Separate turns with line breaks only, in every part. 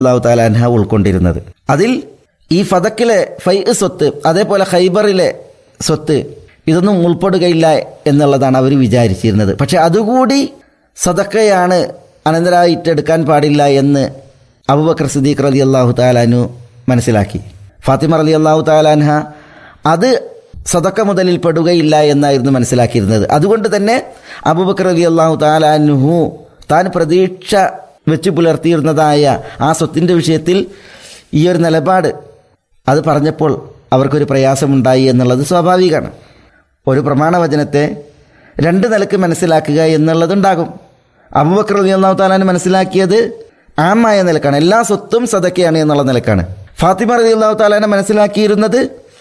അള്ളാഹു താലാൻഹ ഉൾക്കൊണ്ടിരുന്നത് അതിൽ ഈ ഫതക്കിലെ ഫൈ സ്വത്ത് അതേപോലെ ഖൈബറിലെ സ്വത്ത് ഇതൊന്നും ഉൾപ്പെടുകയില്ല എന്നുള്ളതാണ് അവർ വിചാരിച്ചിരുന്നത് പക്ഷെ അതുകൂടി സദക്കയാണ് അനന്തരായിട്ട് എടുക്കാൻ പാടില്ല എന്ന് അബുബക്കർ സിദ്ദീഖ് റലി അള്ളാഹു താലാനു മനസ്സിലാക്കി ഫാത്തിമ റലി അള്ളാഹു താലാൻഹ അത് സദക്ക മുതലിൽ പെടുകയില്ല എന്നായിരുന്നു മനസ്സിലാക്കിയിരുന്നത് അതുകൊണ്ട് തന്നെ അബൂബക്കർ അലി അള്ളാഹു താലാനുഹു താൻ പ്രതീക്ഷ വെച്ച് പുലർത്തിയിരുന്നതായ ആ സ്വത്തിൻ്റെ വിഷയത്തിൽ ഈ ഒരു നിലപാട് അത് പറഞ്ഞപ്പോൾ അവർക്കൊരു പ്രയാസമുണ്ടായി എന്നുള്ളത് സ്വാഭാവികമാണ് ഒരു പ്രമാണവചനത്തെ രണ്ട് നിലക്ക് മനസ്സിലാക്കുക എന്നുള്ളതുണ്ടാകും അബൂബക്കർ അലി അള്ളാഹു താലാൻ മനസ്സിലാക്കിയത് ആമായ നിലക്കാണ് എല്ലാ സ്വത്തും സദക്കയാണ് എന്നുള്ള നിലക്കാണ് ഫാത്തിമ റലി അള്ളാഹു താലാനെ മനസ്സിലാക്കിയിരുന്നത്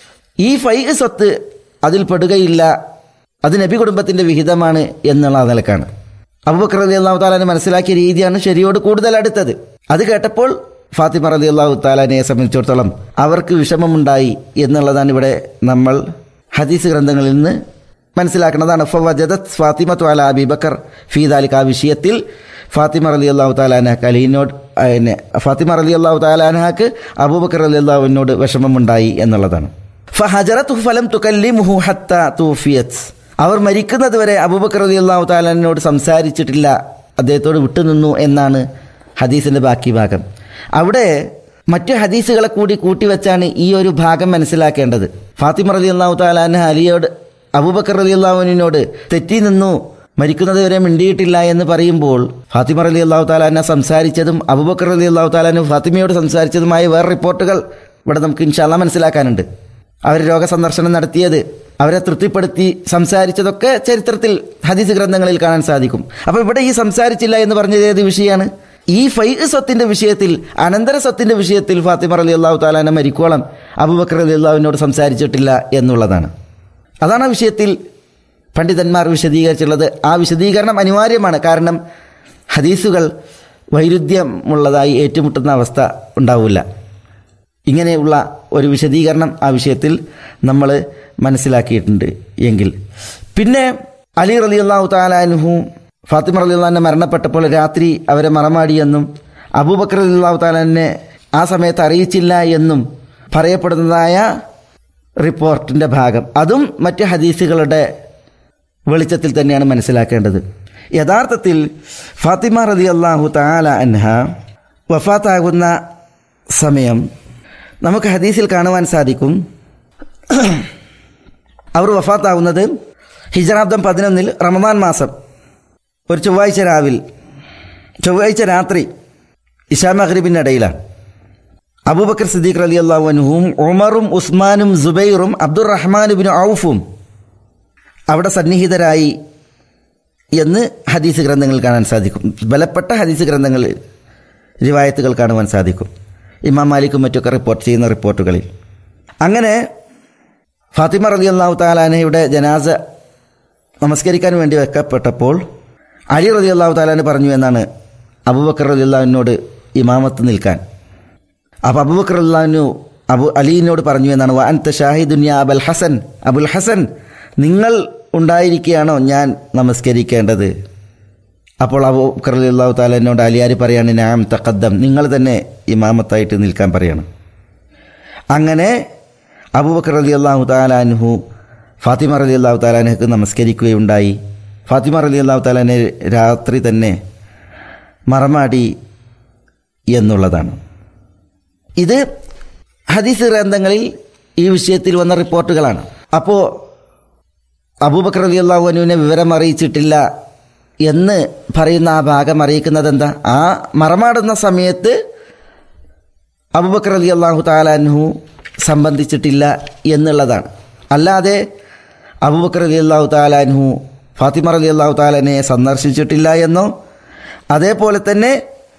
ഈ ഫൈ സ്വത്ത് അതിൽ പെടുകയില്ല അത് നബി കുടുംബത്തിന്റെ വിഹിതമാണ് എന്നുള്ള നിലക്കാണ് അബൂബക്കർ അലി അള്ളാഹു താലാനെ മനസ്സിലാക്കിയ രീതിയാണ് ശരിയോട് കൂടുതൽ അടുത്തത് അത് കേട്ടപ്പോൾ ഫാത്തിമ റലി അള്ളാഹു താലാനെ സംബന്ധിച്ചിടത്തോളം അവർക്ക് വിഷമമുണ്ടായി എന്നുള്ളതാണ് ഇവിടെ നമ്മൾ ഹദീസ് ഗ്രന്ഥങ്ങളിൽ നിന്ന് മനസ്സിലാക്കുന്നതാണ് ഫവജദത് ഫാത്തിമ ത്വാല അബിബക്കർ ഫീദാലിക്ക് ആ വിഷയത്തിൽ ഫാത്തിമ റലി അള്ളാഹു താലാനഹക്ക് അലീനോട് പിന്നെ ഫാത്തിമ റലി അള്ളാഹു താലാനഹക്ക് അബൂബക്കർ അലി അള്ളാഹുവിനോട് വിഷമമുണ്ടായി എന്നുള്ളതാണ് ഫഹജറത്തു ഫലം തുകല്ലിമുഹു ഹത്ത തൂഫിയത്ത് അവർ മരിക്കുന്നത് വരെ അബൂബക്കർ അലി അള്ളാഹു താലാനോട് സംസാരിച്ചിട്ടില്ല അദ്ദേഹത്തോട് വിട്ടുനിന്നു എന്നാണ് ഹദീസിന്റെ ബാക്കി ഭാഗം അവിടെ മറ്റു ഹദീസുകളെ കൂടി കൂട്ടിവെച്ചാണ് ഈ ഒരു ഭാഗം മനസ്സിലാക്കേണ്ടത് ഫാത്തിമ റലി അള്ളാഹു താലാന അലിയോട് അബൂബക്കർ റലി അള്ളാഹുവിനോട് തെറ്റി നിന്നു മരിക്കുന്നത് വരെ മിണ്ടിയിട്ടില്ല എന്ന് പറയുമ്പോൾ ഫാത്തിമ റലി അള്ളാഹു താലാന സംസാരിച്ചതും അബൂബക്കർ റലി അള്ളാഹു താലാനും ഫാത്തിമയോട് സംസാരിച്ചതുമായ വേറെ റിപ്പോർട്ടുകൾ ഇവിടെ നമുക്ക് ഇൻഷാല്ല മനസ്സിലാക്കാനുണ്ട് അവർ രോഗസന്ദർശനം നടത്തിയത് അവരെ തൃപ്തിപ്പെടുത്തി സംസാരിച്ചതൊക്കെ ചരിത്രത്തിൽ ഹദീസ് ഗ്രന്ഥങ്ങളിൽ കാണാൻ സാധിക്കും അപ്പോൾ ഇവിടെ ഈ സംസാരിച്ചില്ല എന്ന് പറഞ്ഞത് ഏത് വിഷയമാണ് ഈ ഫൈ സ്വത്തിന്റെ വിഷയത്തിൽ അനന്തര സ്വത്തിന്റെ വിഷയത്തിൽ ഫാത്തിമ അലി അള്ളാഹു താലാന മരിക്കോളം അബുബക്കർ അലി അള്ളാഹുവിനോട് സംസാരിച്ചിട്ടില്ല എന്നുള്ളതാണ് അതാണ് ആ വിഷയത്തിൽ പണ്ഡിതന്മാർ വിശദീകരിച്ചുള്ളത് ആ വിശദീകരണം അനിവാര്യമാണ് കാരണം ഹദീസുകൾ വൈരുദ്ധ്യമുള്ളതായി ഏറ്റുമുട്ടുന്ന അവസ്ഥ ഉണ്ടാവില്ല ഇങ്ങനെയുള്ള ഒരു വിശദീകരണം ആ വിഷയത്തിൽ നമ്മൾ മനസ്സിലാക്കിയിട്ടുണ്ട് എങ്കിൽ പിന്നെ അലി റലി അള്ളാഹു താലാനുഹു ഫാത്തിമ റലി അള്ളഹാനെ മരണപ്പെട്ടപ്പോൾ രാത്രി അവരെ മറമാടിയെന്നും അബൂബക്കർ അലി അള്ളാഹു താലാനെ ആ സമയത്ത് അറിയിച്ചില്ല എന്നും പറയപ്പെടുന്നതായ റിപ്പോർട്ടിൻ്റെ ഭാഗം അതും മറ്റ് ഹദീസുകളുടെ വെളിച്ചത്തിൽ തന്നെയാണ് മനസ്സിലാക്കേണ്ടത് യഥാർത്ഥത്തിൽ ഫാത്തിമ റലി അള്ളാഹു താല അൻഹ വഫാത്താകുന്ന സമയം നമുക്ക് ഹദീസിൽ കാണുവാൻ സാധിക്കും അവർ വഫാത്താവുന്നത് ഹിജറാബ്ദം പതിനൊന്നിൽ റമദാൻ മാസം ഒരു ചൊവ്വാഴ്ച രാവിൽ ചൊവ്വാഴ്ച രാത്രി ഇഷാ മഹ്രിബിൻ്റെ ഇടയിലാണ് അബൂബക്കർ സിദ്ദീഖ് അലി അള്ളാഹുനുഹും ഉമറും ഉസ്മാനും സുബൈറും അബ്ദുറഹ്മാനുബിൻ ഔഫും അവിടെ സന്നിഹിതരായി എന്ന് ഹദീസ് ഗ്രന്ഥങ്ങളിൽ കാണാൻ സാധിക്കും ബലപ്പെട്ട ഹദീസ് ഗ്രന്ഥങ്ങളിൽ റിവായത്തുകൾ കാണുവാൻ സാധിക്കും ഇമാം മാലിക്കും മറ്റൊക്കെ റിപ്പോർട്ട് ചെയ്യുന്ന റിപ്പോർട്ടുകളിൽ അങ്ങനെ ഫാത്തിമ റലി അള്ളാഹു താലാനയുടെ ജനാസ നമസ്കരിക്കാൻ വേണ്ടി വെക്കപ്പെട്ടപ്പോൾ അലി റലി അള്ളാഹു താലാന് പറഞ്ഞു എന്നാണ് അബുബക്കർ റലി അള്ളാഹുവിനോട് ഇമാമത്ത് നിൽക്കാൻ അപ്പോൾ അബുബക്കർ അള്ളാഹുനു അബു അലീനോട് പറഞ്ഞു എന്നാണ് വാൻത ഷാഹിദുന്യ അബൽ ഹസൻ അബുൽ ഹസൻ നിങ്ങൾ ഉണ്ടായിരിക്കുകയാണോ ഞാൻ നമസ്കരിക്കേണ്ടത് അപ്പോൾ അബു കറലി അള്ളാഹു താലനോട് അലിയാരി പറയാണ് നാം തക്കദ്ദം നിങ്ങൾ തന്നെ ഇമാമത്തായിട്ട് നിൽക്കാൻ പറയണം അങ്ങനെ അബൂബക്കർ അലി അള്ളാഹു താലാൻഹു ഫാത്തിമ അലി അള്ളാഹു താലാൻഹക്ക് നമസ്കരിക്കുകയുണ്ടായി ഫാത്തിമ അലി അള്ളാഹു താലാനെ രാത്രി തന്നെ മറമാടി എന്നുള്ളതാണ് ഇത് ഹദീസ് ഗ്രന്ഥങ്ങളിൽ ഈ വിഷയത്തിൽ വന്ന റിപ്പോർട്ടുകളാണ് അപ്പോൾ അബൂബക്കർ അലി അള്ളാഹു അനുവിനെ വിവരം അറിയിച്ചിട്ടില്ല എന്ന് പറയുന്ന ആ ഭാഗം അറിയിക്കുന്നത് എന്താ ആ മറമാടുന്ന സമയത്ത് അബുബക്കർ അലി അള്ളാഹു താലാൻഹു സംബന്ധിച്ചിട്ടില്ല എന്നുള്ളതാണ് അല്ലാതെ അബുബക്കർ അലി അള്ളാഹു താലാൻഹു ഫാത്തിമ അലി അള്ളാഹു താലാനെ സന്ദർശിച്ചിട്ടില്ല എന്നോ അതേപോലെ തന്നെ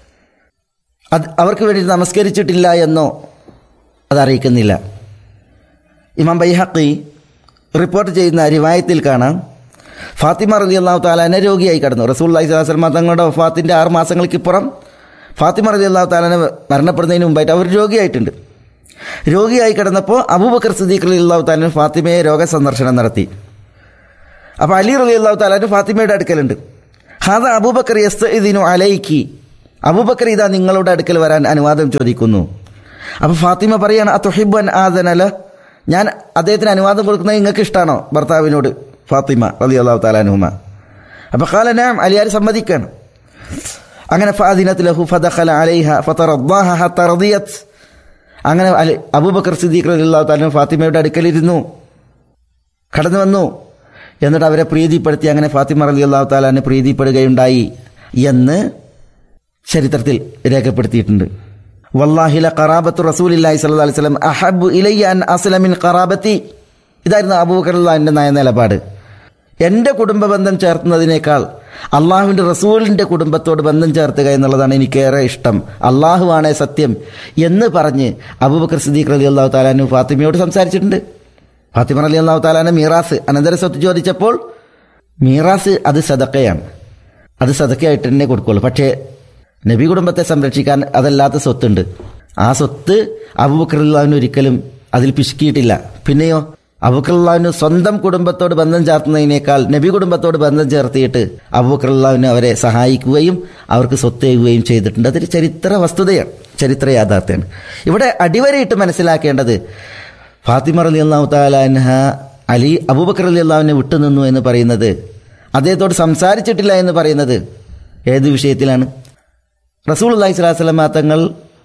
അത് അവർക്ക് വേണ്ടി നമസ്കരിച്ചിട്ടില്ല എന്നോ അതറിയിക്കുന്നില്ല ഇമാം ബൈഹക്കി റിപ്പോർട്ട് ചെയ്യുന്ന റിവായത്തിൽ കാണാം ഫാത്തിമ റലി അള്ളാഹു താലാനെ രോഗിയായി കടന്നു റസൂൽ അലൈഹി സ്വലാസ്ലമ തങ്ങളുടെ വഫാത്തിൻ്റെ ആറ് മാസങ്ങൾക്കിപ്പുറം ഫാത്തിമ റലി അള്ളാഹു താലാനെ മരണപ്പെടുന്നതിന് മുമ്പായിട്ട് അവർ രോഗിയായിട്ടുണ്ട് രോഗിയായി കിടന്നപ്പോൾ അബൂബക്കർ സിദ്ദീഖ് അലി അള്ളാഹു താലാൻ ഫാത്തിമയെ രോഗസന്ദർശനം നടത്തി അപ്പോൾ അലി റലി അള്ളാഹു താലാൻ ഫാത്തിമയുടെ അടുക്കലുണ്ട് ഹാദ അബൂബക്കർ യസ്തഇദിനു അലൈക്കി അബൂബക്കർ ഇതാ നിങ്ങളുടെ അടുക്കൽ വരാൻ അനുവാദം ചോദിക്കുന്നു അപ്പൊ ഫാത്തിമ പറയാണ് അതൊഹിബൻ ആദനല ഞാൻ അദ്ദേഹത്തിന് അനുവാദം കൊടുക്കുന്നത് നിങ്ങൾക്ക് ഇഷ്ടമാണോ ഭർത്താവിനോട് ഫാത്തിമ അലി അള്ളാഹു താലാനുഹുമ അപ്പൊ കാലനാം അലിയാർ സമ്മതിക്കാണ് അങ്ങനെ ഫാദിനത്ത് ലഹു ഫദഖല അലൈഹ ഫതറദ്ദാഹ ഹത്ത റദിയത് അങ്ങനെ അലി അബൂബക്കർ സിദ്ദീഖ് റളിയല്ലാഹു തആല ഫാത്തിമയുടെ അടുക്കലിരുന്നു കടന്നു വന്നു എന്നിട്ട് അവരെ പ്രീതിപ്പെടുത്തി അങ്ങനെ ഫാത്തിമ റളിയല്ലാഹു തആലാനെ പ്രീതിപ്പെടുകയുണ്ടായി എന്ന് ചരിത്രത്തിൽ രേഖപ്പെടുത്തിയിട്ടുണ്ട് വല്ലാഹില ഖറാബത്തു റസൂലില്ലാഹി സ്വല്ലല്ലാഹു അലൈഹി വസല്ലം അഹബ്ബു ഇലയ്യ അൻ അസ്ല മിൻ ഖറാബത്തി ഇതായിരുന്നു അബൂബക്കർ റളിയല്ലാഹുവിന്റെ നയ നിലപാട് എൻ്റെ കുടുംബ ബന്ധം ചേർത്തുന്നതിനേക്കാൾ അള്ളാഹുവിൻ്റെ റസൂലിൻ്റെ കുടുംബത്തോട് ബന്ധം ചേർത്തുക എന്നുള്ളതാണ് എനിക്കേറെ ഇഷ്ടം അള്ളാഹുവാണേ സത്യം എന്ന് പറഞ്ഞ് അബൂബക്കർ സിദ്ദീഖ് റലി അള്ളാഹു താലാനു ഫാത്തിമയോട് സംസാരിച്ചിട്ടുണ്ട് ഫാത്തിമ അലി അള്ളാഹു താലാന മീറാസ് അനന്തര സ്വത്ത് ചോദിച്ചപ്പോൾ മീറാസ് അത് സദക്കയാണ് അത് സദക്കയായിട്ട് തന്നെ കൊടുക്കുള്ളൂ പക്ഷേ നബി കുടുംബത്തെ സംരക്ഷിക്കാൻ അതല്ലാത്ത സ്വത്തുണ്ട് ആ സ്വത്ത് അബൂബക്കറുല്ലാവിന് ഒരിക്കലും അതിൽ പിശുക്കിയിട്ടില്ല പിന്നെയോ അബൂബക്കറുല്ലാവിന് സ്വന്തം കുടുംബത്തോട് ബന്ധം ചേർത്തുന്നതിനേക്കാൾ നബി കുടുംബത്തോട് ബന്ധം ചേർത്തിയിട്ട് അബൂബക്കറുല്ലാവിന് അവരെ സഹായിക്കുകയും അവർക്ക് സ്വത്തേകുകയും ചെയ്തിട്ടുണ്ട് അതൊരു ചരിത്ര വസ്തുതയാണ് ചരിത്ര യാഥാർത്ഥ്യമാണ് ഇവിടെ അടിവരയിട്ട് മനസ്സിലാക്കേണ്ടത് ഫാത്തിമ അലി അള്ളാഹു താലാൻഹ അലി അബൂബക്കർ അലി അള്ളാഹുവിനെ വിട്ടുനിന്നു എന്ന് പറയുന്നത് അദ്ദേഹത്തോട് സംസാരിച്ചിട്ടില്ല എന്ന് പറയുന്നത് ഏത് വിഷയത്തിലാണ് റസൂൽ അള്ളഹി സ്വലാസ്ലമ തങ്ങൾ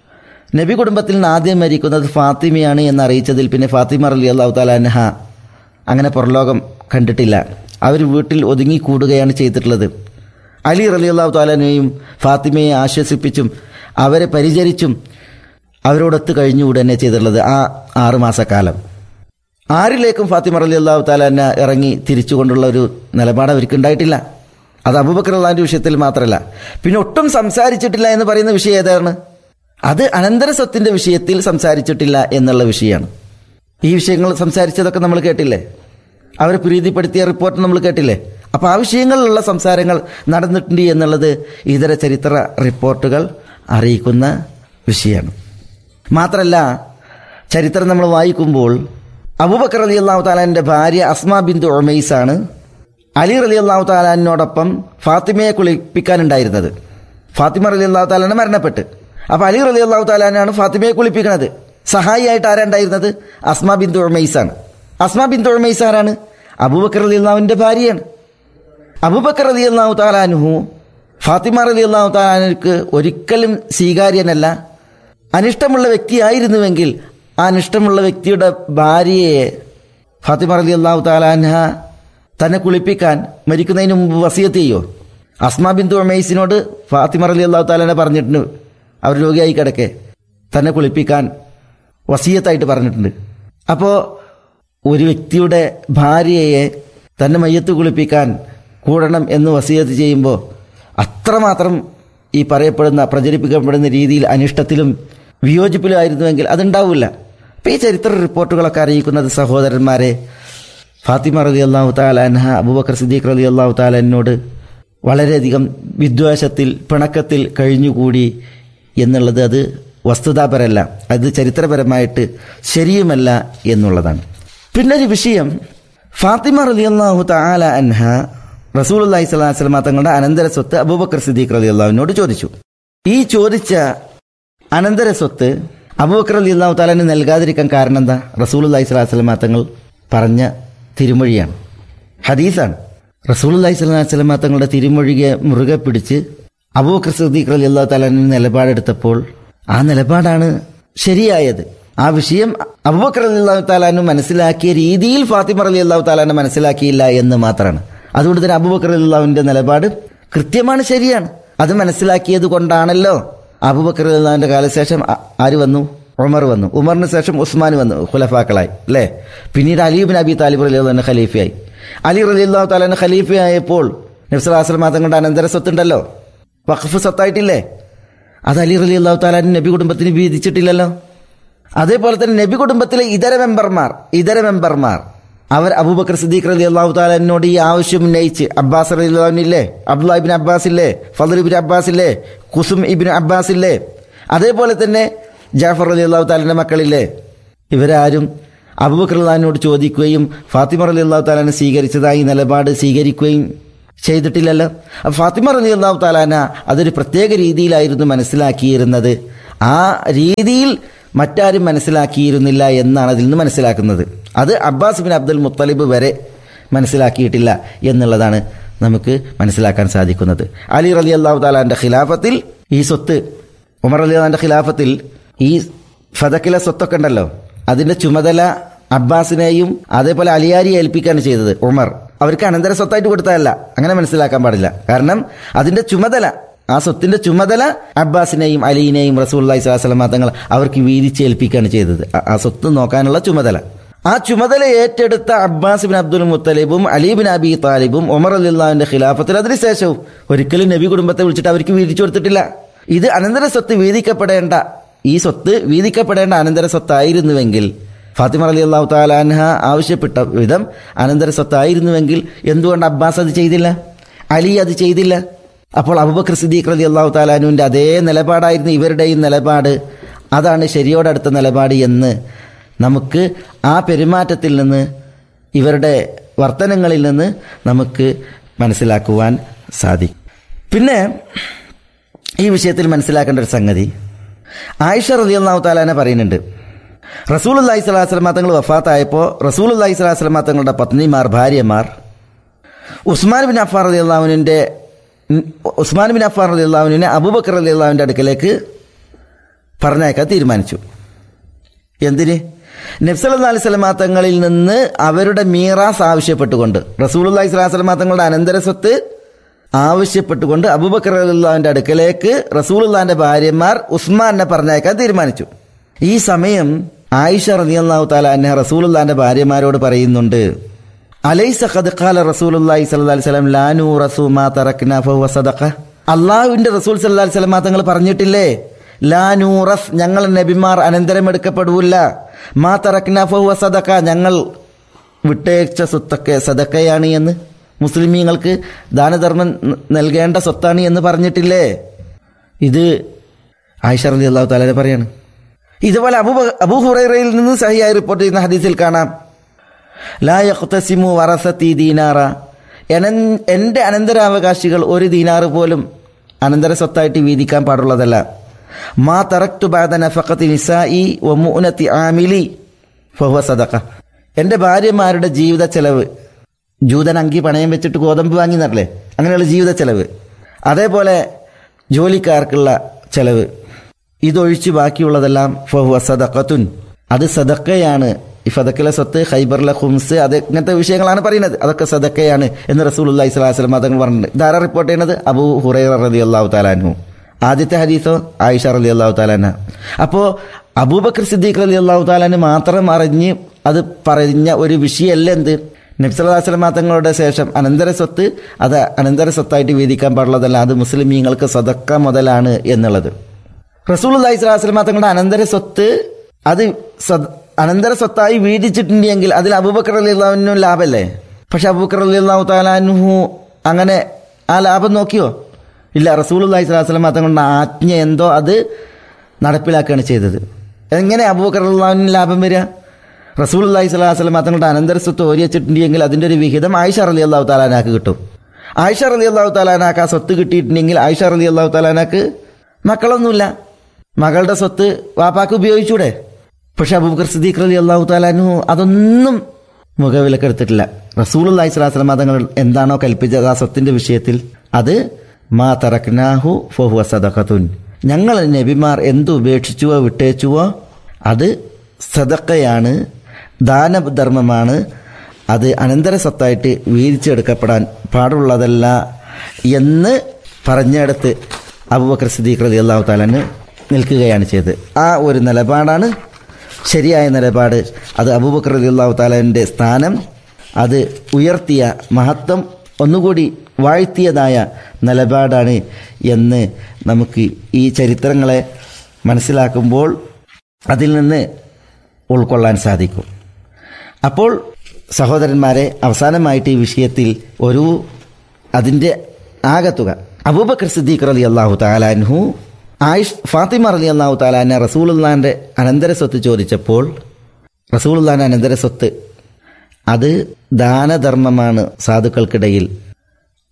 നബി കുടുംബത്തിൽ നിന്ന് ആദ്യം മരിക്കുന്നത് ഫാത്തിമയാണ് എന്ന് അറിയിച്ചതിൽ പിന്നെ ഫാത്തിമ അലി അള്ളാഹു താലാൻഹ അങ്ങനെ പുറലോകം കണ്ടിട്ടില്ല അവർ വീട്ടിൽ ഒതുങ്ങിക്കൂടുകയാണ് ചെയ്തിട്ടുള്ളത് അലി റലി അള്ളാഹു താലാനെയും ഫാത്തിമയെ ആശ്വസിപ്പിച്ചും അവരെ പരിചരിച്ചും അവരോടൊത്ത് കഴിഞ്ഞുകൂടെ തന്നെ ചെയ്തിട്ടുള്ളത് ആ ആറുമാസക്കാലം ആരിലേക്കും ഫാത്തിമ റലി അള്ളാഹു താലാന ഇറങ്ങി തിരിച്ചുകൊണ്ടുള്ള ഒരു നിലപാട് അവർക്ക് ഉണ്ടായിട്ടില്ല അത് അബൂബക്കർ അള്ളാഹിന്റെ വിഷയത്തിൽ മാത്രമല്ല പിന്നെ ഒട്ടും സംസാരിച്ചിട്ടില്ല എന്ന് പറയുന്ന വിഷയം ഏതാണ് അത് അനന്തര സ്വത്തിന്റെ വിഷയത്തിൽ സംസാരിച്ചിട്ടില്ല എന്നുള്ള വിഷയമാണ് ഈ വിഷയങ്ങൾ സംസാരിച്ചതൊക്കെ നമ്മൾ കേട്ടില്ലേ അവരെ പ്രീതിപ്പെടുത്തിയ റിപ്പോർട്ട് നമ്മൾ കേട്ടില്ലേ അപ്പോൾ ആ വിഷയങ്ങളിലുള്ള സംസാരങ്ങൾ നടന്നിട്ടുണ്ട് എന്നുള്ളത് ഇതര ചരിത്ര റിപ്പോർട്ടുകൾ അറിയിക്കുന്ന വിഷയമാണ് മാത്രമല്ല ചരിത്രം നമ്മൾ വായിക്കുമ്പോൾ അബൂബക്കർ അലി അള്ളാഹു താലാന്റെ ഭാര്യ അസ്മ ബിന്ദു ഒമൈസാണ് അലി റലി അള്ളാഹു താലാനോടൊപ്പം ഫാത്തിമയെ കുളിപ്പിക്കാനുണ്ടായിരുന്നത് ഫാത്തിമ റലി അള്ളാഹു താലാന് മരണപ്പെട്ട് അപ്പൊ അലി റലി അള്ളാഹു താലാനാണ് ഫാത്തിമയെ കുളിപ്പിക്കുന്നത് സഹായിയായിട്ട് ആരാണ്ടായിരുന്നത് അസ്മ ബിന്ദു ഒമൈസാണ് അസ്മ ബിന്ദു ഒമൈസ് ആരാണ് അബൂബക്കർ അലി അള്ളാഹുവിന്റെ ഭാര്യയാണ് അബൂബക്കർ അലി അള്ളാഹു താലാനുഹു ഫാത്തിമ റലി അള്ളാഹു താലാനക്ക് ഒരിക്കലും സ്വീകാര്യനല്ല അനിഷ്ടമുള്ള വ്യക്തിയായിരുന്നുവെങ്കിൽ ആ അനിഷ്ടമുള്ള വ്യക്തിയുടെ ഭാര്യയെ ഫാത്തിമ റലി അള്ളാഹു താലാൻഹ തന്നെ കുളിപ്പിക്കാൻ മരിക്കുന്നതിന് മുമ്പ് വസിയത്ത് ചെയ്യോ അസ്മാ ബിന്ദു അമേസിനോട് ഫാത്തിമ അലി അള്ളാഹു താലാനെ പറഞ്ഞിട്ടുണ്ട് അവർ രോഗിയായി കിടക്കെ തന്നെ കുളിപ്പിക്കാൻ വസീയത്തായിട്ട് പറഞ്ഞിട്ടുണ്ട് അപ്പോൾ ഒരു വ്യക്തിയുടെ ഭാര്യയെ തന്നെ മയ്യത്ത് കുളിപ്പിക്കാൻ കൂടണം എന്ന് വസീയത്ത് ചെയ്യുമ്പോൾ അത്രമാത്രം ഈ പറയപ്പെടുന്ന പ്രചരിപ്പിക്കപ്പെടുന്ന രീതിയിൽ അനിഷ്ടത്തിലും വിയോജിപ്പിലും ആയിരുന്നുവെങ്കിൽ അതുണ്ടാവില്ല അപ്പം ഈ ചരിത്ര റിപ്പോർട്ടുകളൊക്കെ അറിയിക്കുന്നത് സഹോദരന്മാരെ ഫാത്തിമ റലി അള്ളാഹു താലാൻഹ അബൂബക്കർ സിദ്ദീഖ് റലി അള്ളാഹു താലാനോട് വളരെയധികം വിദ്വേഷത്തിൽ പിണക്കത്തിൽ കഴിഞ്ഞുകൂടി എന്നുള്ളത് അത് വസ്തുതാപരല്ല അത് ചരിത്രപരമായിട്ട് ശരിയുമല്ല എന്നുള്ളതാണ് പിന്നൊരു വിഷയം ഫാത്തിമ റലി അള്ളാഹു താല അൻഹ റസൂൽ അള്ളാഹി സ്വലാഹു വസ്ലമ തങ്ങളുടെ അനന്തര സ്വത്ത് അബൂബക്കർ സിദ്ദീഖ് റലി അള്ളാഹുവിനോട് ചോദിച്ചു ഈ ചോദിച്ച അനന്തര സ്വത്ത് അബൂബക്കർ അലി അള്ളാഹു താലാന് നൽകാതിരിക്കാൻ കാരണം എന്താ റസൂൽ അള്ളാഹി സ്വലാഹു വസ്ലമ തങ്ങൾ പറഞ്ഞ തിരുമൊഴിയാണ് ഹദീസാണ് റസൂൽ അള്ളാഹി സ്വലാഹു വസ്ലമ തങ്ങളുടെ തിരുമൊഴിയെ മുറുകെ പിടിച്ച് അബൂബക്കർ സിദ്ദീഖ് അലി അള്ളാഹു താലാന് നിലപാടെടുത്തപ്പോൾ ആ നിലപാടാണ് ശരിയായത് ആ വിഷയം അബൂബക്കർ അലി അള്ളാഹു താലാനു മനസ്സിലാക്കിയ രീതിയിൽ ഫാത്തിമ അലി അള്ളാഹു താലാനെ മനസ്സിലാക്കിയില്ല എന്ന് മാത്രമാണ് അതുകൊണ്ട് തന്നെ അബൂബക്കർ അലി അള്ളാഹുവിന്റെ നിലപാട് കൃത്യമാണ് ശരിയാണ് അത് മനസ്സിലാക്കിയത് കൊണ്ടാണല്ലോ അബൂബക്കർ അലി അള്ളാഹുവിന്റെ കാലശേഷം ആ- ആര് വന്നു ഉമർ വന്നു ഉമറിന് ശേഷം ഉസ്മാൻ വന്നു ഖുലഫാക്കളായി അല്ലേ പിന്നീട് അലീബിൻ അബി താലിബ് അലി അള്ളാഹു ഖലീഫയായി അലി റലി അള്ളാഹു താലാന് ഖലീഫയായപ്പോൾ നബ്സലാസ്ലം തങ്ങളുടെ അനന്തര സ്വത്തുണ്ടല്ലോ വഖഫ് സ്വത്തായിട്ടില്ലേ അത് അലി റലി അള്ളാഹു താലാൻ നബി കുടുംബത്തിന് വീതിച്ചിട്ടില്ലല്ലോ അതേപോലെ തന്നെ നബി കുടുംബത്തിലെ ഇതര മെമ്പർമാർ ഇതര മെമ്പർമാർ അവർ അബൂബക്കർ സിദ്ദീഖ് റലി അള്ളാഹു താലാനോട് ഈ ആവശ്യം ഉന്നയിച്ച് അബ്ബാസ് റലി അള്ളാഹുനില്ലേ അബ്ദുല്ലാ ഇബിൻ അബ്ബാസ് ഇല്ലേ ഫദർ ഇബിൻ അബ്ബാസ് ഇല്ലേ കുസും ഇബിൻ അബ്ബാസ് ഇല്ലേ അതേപോലെ തന്നെ ജാഫർ അലി അള്ളാഹു താലാന്റെ മക്കളില്ലേ ഇവരാരും അബൂബക്കർ അള്ളഹാനോട് ചോദിക്കുകയും ഫാത്തിമ അലി അള്ളാഹു താലാനെ സ്വീകരിച്ചതായി നിലപാട് സ്വീകരിക്കുകയും ചെയ്തിട്ടില്ലല്ലോ അപ്പൊ ഫാത്തിമ റലി അള്ളാഹു താലാന അതൊരു പ്രത്യേക രീതിയിലായിരുന്നു മനസ്സിലാക്കിയിരുന്നത് ആ രീതിയിൽ മറ്റാരും മനസ്സിലാക്കിയിരുന്നില്ല എന്നാണ് അതിൽ നിന്ന് മനസ്സിലാക്കുന്നത് അത് അബ്ബാസ് ബിൻ അബ്ദുൽ മുത്തലിബ് വരെ മനസ്സിലാക്കിയിട്ടില്ല എന്നുള്ളതാണ് നമുക്ക് മനസ്സിലാക്കാൻ സാധിക്കുന്നത് അലി റലി അള്ളാഹു താലാന്റെ ഖിലാഫത്തിൽ ഈ സ്വത്ത് ഉമർ അലി അള്ളാന്റെ ഖിലാഫത്തിൽ ഈ ഫതക്കിലെ സ്വത്തൊക്കെ ഉണ്ടല്ലോ അതിന്റെ ചുമതല അബ്ബാസിനെയും അതേപോലെ അലിയാരിയെ ഏൽപ്പിക്കുകയാണ് ചെയ്തത് ഉമർ അവർക്ക് അനന്തര സ്വത്തായിട്ട് കൊടുത്തതല്ല അങ്ങനെ മനസ്സിലാക്കാൻ പാടില്ല കാരണം അതിന്റെ ചുമതല ആ സ്വത്തിന്റെ ചുമതല അബ്ബാസിനെയും അലീനെയും റസൂല്ലി സ്വലാസ്ലം തങ്ങൾ അവർക്ക് വീതിച്ചേൽപ്പിക്കുകയാണ് ചെയ്തത് ആ- ആ സ്വത്ത് നോക്കാനുള്ള ചുമതല ആ ചുമതല ഏറ്റെടുത്ത അബ്ബാസ് ബിൻ അബ്ദുൽ മുത്തലിബും അലി ബിൻ അബി താലിബും ഉമർ അലിള്ളാവിന്റെ ഖിലാഫത്തിൽ അതിനുശേഷവും ഒരിക്കലും നബി കുടുംബത്തെ വിളിച്ചിട്ട് അവർക്ക് വീതിച്ചു കൊടുത്തിട്ടില്ല ഇത് അനന്തര സ്വത്ത് വീതിക്കപ്പെടേണ്ട ഈ സ്വത്ത് വീതിക്കപ്പെടേണ്ട അനന്തര സ്വത്തായിരുന്നുവെങ്കിൽ ഫാത്തിമ അലി അള്ളാഹു താലാൻഹ ആവശ്യപ്പെട്ട വിധം അനന്തര സ്വത്തായിരുന്നുവെങ്കിൽ എന്തുകൊണ്ട് അബ്ബാസ് അത് ചെയ്തില്ല അലി അത് ചെയ്തില്ല അപ്പോൾ അബുബക്കർ സിദ്ദീഖ് റലി അള്ളാഹു താലാനുവിന്റെ അതേ നിലപാടായിരുന്നു ഇവരുടെയും നിലപാട് അതാണ് ശരിയോടടുത്ത നിലപാട് എന്ന് നമുക്ക് ആ പെരുമാറ്റത്തിൽ നിന്ന് ഇവരുടെ വർത്തനങ്ങളിൽ നിന്ന് നമുക്ക് മനസ്സിലാക്കുവാൻ സാധിക്കും പിന്നെ ഈ വിഷയത്തിൽ മനസ്സിലാക്കേണ്ട ഒരു സംഗതി ആയിഷ റലി അള്ളാഹു താലാനെ പറയുന്നുണ്ട് റസൂൽ അള്ളഹി സ്വലാസ്ലമ തങ്ങൾ വഫാത്തായപ്പോൾ റസൂൽ അള്ളഹി സ്വലാസ്ലമ തങ്ങളുടെ പത്നിമാർ ഭാര്യമാർ ഉസ്മാൻ ബിൻ അഫാർ അലി അള്ളാഹുവിൻ്റെ ഉസ്മാൻ ബിൻ അഫാർ അലി അള്ളാഹുവിനെ അബൂബക്കർ അലി അള്ളാഹുവിൻ്റെ അടുക്കലേക്ക് പറഞ്ഞയക്കാൻ തീരുമാനിച്ചു എന്തിന് നബ്സല്ലാ അലൈഹി സ്വലമാ തങ്ങളിൽ നിന്ന് അവരുടെ മീറാസ് ആവശ്യപ്പെട്ടുകൊണ്ട് റസൂൽ അള്ളഹി സ്വലാസ്ലമാ തങ്ങളുടെ അനന്തര സ്വത്ത് ആവശ്യപ്പെട്ടുകൊണ്ട് അബൂബക്കർ അള്ളാഹുവിന്റെ അടുക്കലേക്ക് റസൂലുള്ളാന്റെ ഭാര്യമാർ ഉസ്മാനെ പറഞ്ഞയക്കാൻ തീരുമാനിച്ചു ഈ സമയം ആയിഷ റളിയല്ലാഹു തആല അൻഹ റസൂലുള്ളാന്റെ ഭാര്യമാരോട് പറയുന്നുണ്ട് അലൈസ ഖദ് ഖാല റസൂലുള്ളാഹി സ്വല്ലല്ലാഹി അലൈഹി വസല്ലം ലാ നൂറസു മാ തറക്ന ഫഹുവ സദഖ അള്ളാഹുവിന്റെ റസൂൽ സല്ലല്ലാഹി അലൈഹി വസല്ലം തങ്ങൾ പറഞ്ഞിട്ടില്ലേ ലാ നൂറസ് ഞങ്ങൾ നബിമാർ അനന്തരമെടുക്കപ്പെടൂല മാ തറക്ന ഫഹുവ സദഖ ഞങ്ങൾ വിട്ടയച്ച സ്വത്തൊക്കെ സദക്കയാണ് എന്ന് മുസ്ലിമീങ്ങൾക്ക് ദാനധർമ്മം ന- നൽകേണ്ട സ്വത്താണ് എന്ന് പറഞ്ഞിട്ടില്ലേ ഇത് ആയിഷ റലി അള്ളാഹു താലെ പറയാണ് ഇതുപോലെ അബൂ അബൂ ഹുറൈറയിൽ നിന്ന് സഹിയായി റിപ്പോർട്ട് ചെയ്യുന്ന ഹദീസിൽ കാണാം ലാ യഖ്തസിമു വറസത്തി ദീനാറ എനൻ- എന്റെ അനന്തരാവകാശികൾ ഒരു ദീനാറ് പോലും അനന്തര സ്വത്തായിട്ട് വീതിക്കാൻ പാടുള്ളതല്ല മാ തറക്തു ബാദ നഫഖത്തി നിസായി വ മുഅനത്തി ആമിലി ഫഹുവ സദഖ എന്റെ ഭാര്യമാരുടെ ജീവിത ചെലവ് ജൂതൻ അങ്കി പണയം വെച്ചിട്ട് ഗോതമ്പ് വാങ്ങി നല്ലേ അങ്ങനെയുള്ള ജീവിത ചെലവ് അതേപോലെ ജോലിക്കാർക്കുള്ള ചെലവ് ഇതൊഴിച്ച് ബാക്കിയുള്ളതെല്ലാം ഫഹുവ സദഖത്തുൻ അത് സദക്കയാണ് ഈ ഫതക്കിലെ സ്വത്ത് ഖൈബറിലെ ഹുംസ് അത് ഇങ്ങനത്തെ വിഷയങ്ങളാണ് പറയുന്നത് അതൊക്കെ സദക്കയാണ് എന്ന് റസൂൽ അള്ളഹി സ്വലാസ്ലം അതങ്ങൾ പറഞ്ഞിട്ടുണ്ട് ഇതാരാ റിപ്പോർട്ട് ചെയ്യുന്നത് അബൂ ഹുറൈറ റലി അള്ളാഹു താലാനു ആദ്യത്തെ ഹദീസോ ആയിഷ റലി അള്ളാഹു താലാന അപ്പോ അബൂബക്കർ സിദ്ദീഖ് റലി അള്ളാഹു താലാന് മാത്രം അറിഞ്ഞ് അത് പറഞ്ഞ ഒരു വിഷയമല്ല എന്ത് നബ്സലാസ്ലം തങ്ങളുടെ ശേഷം അനന്തര സ്വത്ത് അത് അനന്തര സ്വത്തായിട്ട് വീതിക്കാൻ പാടുള്ളതല്ല അത് മുസ്ലിമീങ്ങൾക്ക് സദക്ക മുതലാണ് എന്നുള്ളത് റസൂൽ അള്ളഹി സ്വലാസ്ലം തങ്ങളുടെ അനന്തര സ്വത്ത് അത് സദ- അനന്തര സ്വത്തായി വീതിച്ചിട്ടുണ്ടെങ്കിൽ അതിൽ അബൂബക്കർ അലി അള്ളാഹുവിനും ലാഭമല്ലേ പക്ഷെ അബൂബക്കർ അലി അള്ളാഹു താലാനുഹു അങ്ങനെ ആ ലാഭം നോക്കിയോ ഇല്ല റസൂൽ അള്ളഹി സ്വലാസ്ലം തങ്ങളുടെ ആജ്ഞ എന്തോ അത് നടപ്പിലാക്കുകയാണ് ചെയ്തത് എങ്ങനെ അബൂബക്കർ അള്ളാഹുവിന് ലാഭം വരിക റസൂൽ അള്ളഹി സ്വലാസ്ലം തങ്ങളുടെ അനന്തര സ്വത്ത് ഓരി വെച്ചിട്ടുണ്ടെങ്കിൽ അതിൻ്റെ ഒരു വിഹിതം ആയിഷ അലി അള്ളാഹു താലാനാക്ക് കിട്ടും ആയിഷ അലി അള്ളാഹു താലാനാക്ക് ആ സ്വത്ത് കിട്ടിയിട്ടുണ്ടെങ്കിൽ ആയിഷ അലി അള്ളാഹു താലാനാക്ക് മക്കളൊന്നുമില്ല മകളുടെ സ്വത്ത് വാപ്പാക്ക് ഉപയോഗിച്ചൂടെ പക്ഷെ അബൂബക്കർ സിദ്ദീഖ് അലി അള്ളാഹു താലാനു അതൊന്നും മുഖവിലക്കെടുത്തിട്ടില്ല റസൂൽ അള്ളഹി സ്വലാസ്ലം തങ്ങൾ എന്താണോ കൽപ്പിച്ചത് ആ സ്വത്തിന്റെ വിഷയത്തിൽ അത് മാ തറക്നാഹു ഫഹുവ സദഖത്തുൻ ഞങ്ങൾ നബിമാർ എന്തു ഉപേക്ഷിച്ചുവോ വിട്ടേച്ചുവോ അത് സദക്കയാണ് ദാനധർമ്മമാണ് അത് അനന്തര സ്വത്തായിട്ട് വീതിച്ചെടുക്കപ്പെടാൻ പാടുള്ളതല്ല എന്ന് പറഞ്ഞെടുത്ത് അബൂബക്കർ സിദ്ദീഖ് റതി അള്ളാഹു താലാന് നിൽക്കുകയാണ് ചെയ്തത് ആ ഒരു നിലപാടാണ് ശരിയായ നിലപാട് അത് അബൂബക്കർ റതി അള്ളാഹു താലാൻ്റെ സ്ഥാനം അത് ഉയർത്തിയ മഹത്വം ഒന്നുകൂടി വാഴ്ത്തിയതായ നിലപാടാണ് എന്ന് നമുക്ക് ഈ ചരിത്രങ്ങളെ മനസ്സിലാക്കുമ്പോൾ അതിൽ നിന്ന് ഉൾക്കൊള്ളാൻ സാധിക്കും അപ്പോൾ സഹോദരന്മാരെ അവസാനമായിട്ട് ഈ വിഷയത്തിൽ ഒരു അതിൻ്റെ ആകത്തുക അബൂബക്കർ സിദ്ദീഖ് അലി അള്ളാഹു താലാൻഹു ആയിഷ് ഫാത്തിമ അലി അള്ളാഹു താലാനെ റസൂലുള്ളാന്റെ അനന്തര സ്വത്ത് ചോദിച്ചപ്പോൾ റസൂലുള്ളാന്റെ അനന്തര സ്വത്ത് അത് ദാനധർമ്മമാണ് സാധുക്കൾക്കിടയിൽ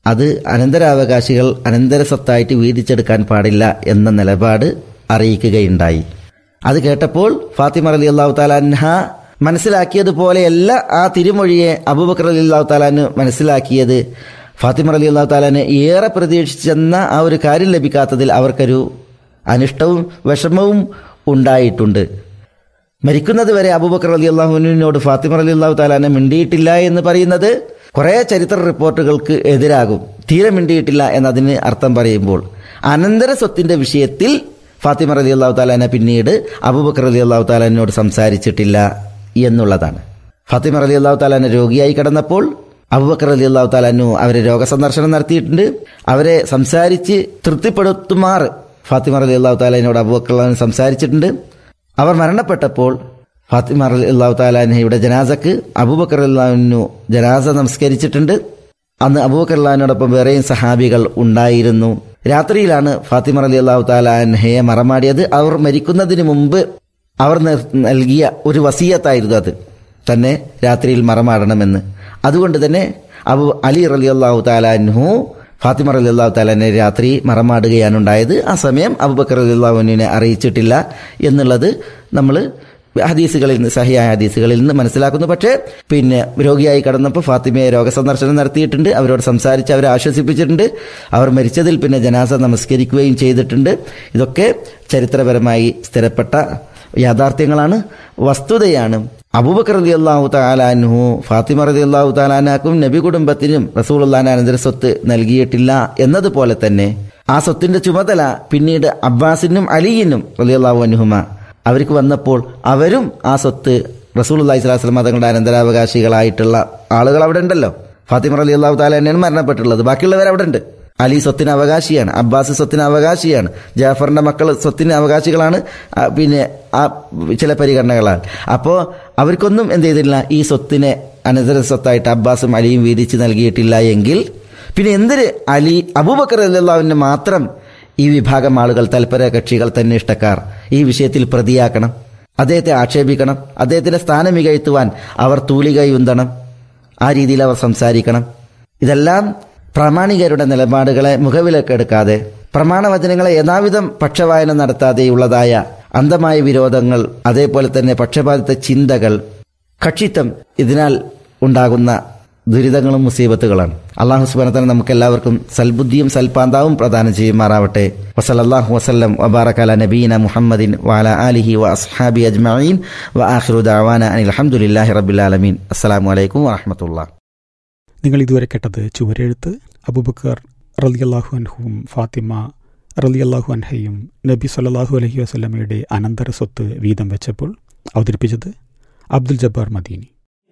അത് അനന്തരാവകാശികൾ അനന്തര സ്വത്തായിട്ട് വീതിച്ചെടുക്കാൻ പാടില്ല എന്ന നിലപാട് അറിയിക്കുകയുണ്ടായി അത് കേട്ടപ്പോൾ ഫാത്തിമ അലി അള്ളാഹു താലാൻഹ മനസ്സിലാക്കിയതുപോലെയല്ല ആ തിരുമൊഴിയെ അബൂബക്കർ അലി അള്ളാഹു താലാന് മനസ്സിലാക്കിയത് ഫാത്തിമ അലി അള്ളാഹു താലാന് ഏറെ പ്രതീക്ഷിച്ചെന്ന ആ ഒരു കാര്യം ലഭിക്കാത്തതിൽ അവർക്കൊരു അനിഷ്ടവും വിഷമവും ഉണ്ടായിട്ടുണ്ട് മരിക്കുന്നത് വരെ അബൂബക്കർ അലി അള്ളാഹുവിനോട് ഫാത്തിമ അലി അള്ളാഹു താലാനെ മിണ്ടിയിട്ടില്ല എന്ന് പറയുന്നത് കുറേ ചരിത്ര റിപ്പോർട്ടുകൾക്ക് എതിരാകും തീരെ മിണ്ടിയിട്ടില്ല എന്നതിന് അർത്ഥം പറയുമ്പോൾ അനന്തര സ്വത്തിന്റെ വിഷയത്തിൽ ഫാത്തിമ അലി അള്ളാഹു താലാനെ പിന്നീട് അബൂബക്കർ അലി അള്ളാഹു താലാനോട് സംസാരിച്ചിട്ടില്ല എന്നുള്ളതാണ് ഫാത്തിമ അലി അള്ളാഹു താലാനെ രോഗിയായി കിടന്നപ്പോൾ അബൂബക്കർ അലി അള്ളാഹു താലാനു അവരെ രോഗസന്ദർശനം നടത്തിയിട്ടുണ്ട് അവരെ സംസാരിച്ച് തൃപ്തിപ്പെടുത്തുമാർ ഫാത്തിമ അലി അള്ളാഹു താലാനോട് അബൂബക്കർ സംസാരിച്ചിട്ടുണ്ട് അവർ മരണപ്പെട്ടപ്പോൾ ഫാത്തിമ അള്ളാഹു താലാൻഹയുടെ ജനാസക്ക് അബൂബക്കർ അള്ളാഹുനു ജനാസ നമസ്കരിച്ചിട്ടുണ്ട് അന്ന് അബൂബക്കർ അള്ളാഹിനോടൊപ്പം വേറെയും സഹാബികൾ ഉണ്ടായിരുന്നു രാത്രിയിലാണ് ഫാത്തിമ അലി അള്ളാഹു താലാൻഹയെ മറമാടിയത് അവർ മരിക്കുന്നതിന് മുമ്പ് അവർ നൽകിയ ഒരു വസീയത്തായിരുന്നു അത് തന്നെ രാത്രിയിൽ മറമാടണമെന്ന് അതുകൊണ്ട് തന്നെ അബു അലി റലി അള്ളാഹു താലാൻഹു ഫാത്തിമ റലി അള്ളാഹു താലാനെ രാത്രി മറമാടുകയാണ് ഉണ്ടായത് ആ സമയം അബുബക്കർ അലി അള്ളാഹുവിനെ അറിയിച്ചിട്ടില്ല എന്നുള്ളത് നമ്മൾ ഹദീസുകളിൽ നിന്ന് സഹിയായ ഹദീസുകളിൽ നിന്ന് മനസ്സിലാക്കുന്നു പക്ഷേ പിന്നെ രോഗിയായി കടന്നപ്പോൾ ഫാത്തിമയെ രോഗസന്ദർശനം നടത്തിയിട്ടുണ്ട് അവരോട് സംസാരിച്ച് അവരെ ആശ്വസിപ്പിച്ചിട്ടുണ്ട് അവർ മരിച്ചതിൽ പിന്നെ ജനാസ നമസ്കരിക്കുകയും ചെയ്തിട്ടുണ്ട് ഇതൊക്കെ ചരിത്രപരമായി സ്ഥിരപ്പെട്ട യാഥാർത്ഥ്യങ്ങളാണ് വസ്തുതയാണ് അബൂബക്കർ റതി അള്ളാഹു താലാൻഹു ഫാത്തിമ റതി അള്ളാഹു താലാനാക്കും നബി കുടുംബത്തിനും റസൂൽ അനന്തര സ്വത്ത് നൽകിയിട്ടില്ല എന്നതുപോലെ തന്നെ ആ സ്വത്തിന്റെ ചുമതല പിന്നീട് അബ്ബാസിനും അലിയിനും റതി അള്ളാഹു അനുഹുമ അവർക്ക് വന്നപ്പോൾ അവരും ആ സ്വത്ത് റസൂൽ അള്ളഹി സ്വലാസ്ലം തങ്ങളുടെ അനന്തരാവകാശികളായിട്ടുള്ള ആളുകൾ അവിടെ ഉണ്ടല്ലോ ഫാത്തിമ അലി അള്ളാഹു താല തന്നെയാണ് മരണപ്പെട്ടുള്ളത് ബാക്കിയുള്ളവർ അവിടെ ഉണ്ട് അലി സ്വത്തിന് അവകാശിയാണ് അബ്ബാസ് സ്വത്തിന് അവകാശിയാണ് ജാഫറിന്റെ മക്കൾ സ്വത്തിന് അവകാശികളാണ് പിന്നെ ആ ചില പരിഗണനകളാണ് അപ്പോൾ അവർക്കൊന്നും എന്ത് ചെയ്തില്ല ഈ സ്വത്തിനെ അനന്തര സ്വത്തായിട്ട് അബ്ബാസും അലിയും വീതിച്ച് നൽകിയിട്ടില്ല എങ്കിൽ പിന്നെ എന്തിന് അലി അബൂബക്കർ അല്ലാവിന് മാത്രം ഈ വിഭാഗം ആളുകൾ തൽപര കക്ഷികൾ തന്നെ ഇഷ്ടക്കാർ ഈ വിഷയത്തിൽ പ്രതിയാക്കണം അദ്ദേഹത്തെ ആക്ഷേപിക്കണം അദ്ദേഹത്തിന്റെ സ്ഥാനം മികഴ്ത്തുവാൻ അവർ തൂലികയുന്തണം ആ രീതിയിൽ അവർ സംസാരിക്കണം ഇതെല്ലാം പ്രാമാണികരുടെ നിലപാടുകളെ മുഖവിലക്കെടുക്കാതെ പ്രമാണവചനങ്ങളെ യഥാവിധം പക്ഷവായന നടത്താതെയുള്ളതായ അന്ധമായ വിരോധങ്ങൾ അതേപോലെ തന്നെ പക്ഷപാതിത്ത ചിന്തകൾ കക്ഷിത്വം ഇതിനാൽ ഉണ്ടാകുന്ന ദുരിതങ്ങളും മുസീബത്തുകളാണ് അള്ളാഹു സുബാനത്തന്നെ നമുക്ക് എല്ലാവർക്കും സൽബുദ്ധിയും സൽപാന്താവും പ്രദാനം ചെയ്യുമാറാവട്ടെ വസലല്ലാഹു വസ്ലം വബാറകല നബീന മുഹമ്മദിൻ വാല ആലിഹി വ അസ്ഹാബി അജ്മീൻ വ ആഖിറു ദഅവാന അനിൽ അൽഹംദുലില്ലാഹി റബ്ബിൽ ആലമീൻ അസ്സലാമു അലൈക്കും വറഹ്മത്തുള്ളാഹി
നിങ്ങൾ ഇതുവരെ കേട്ടത് ചുവരെഴുത്ത് അബുബക്കർ റലിയല്ലാഹു അൻഹുവും ഫാത്തിമ റലിയല്ലാഹു അൻഹയും നബി സല്ലാഹു അലഹി വസ്ലമയുടെ അനന്തര സ്വത്ത് വീതം വെച്ചപ്പോൾ അവതരിപ്പിച്ചത് അബ്ദുൽ ജബ്ബാർ മദീനി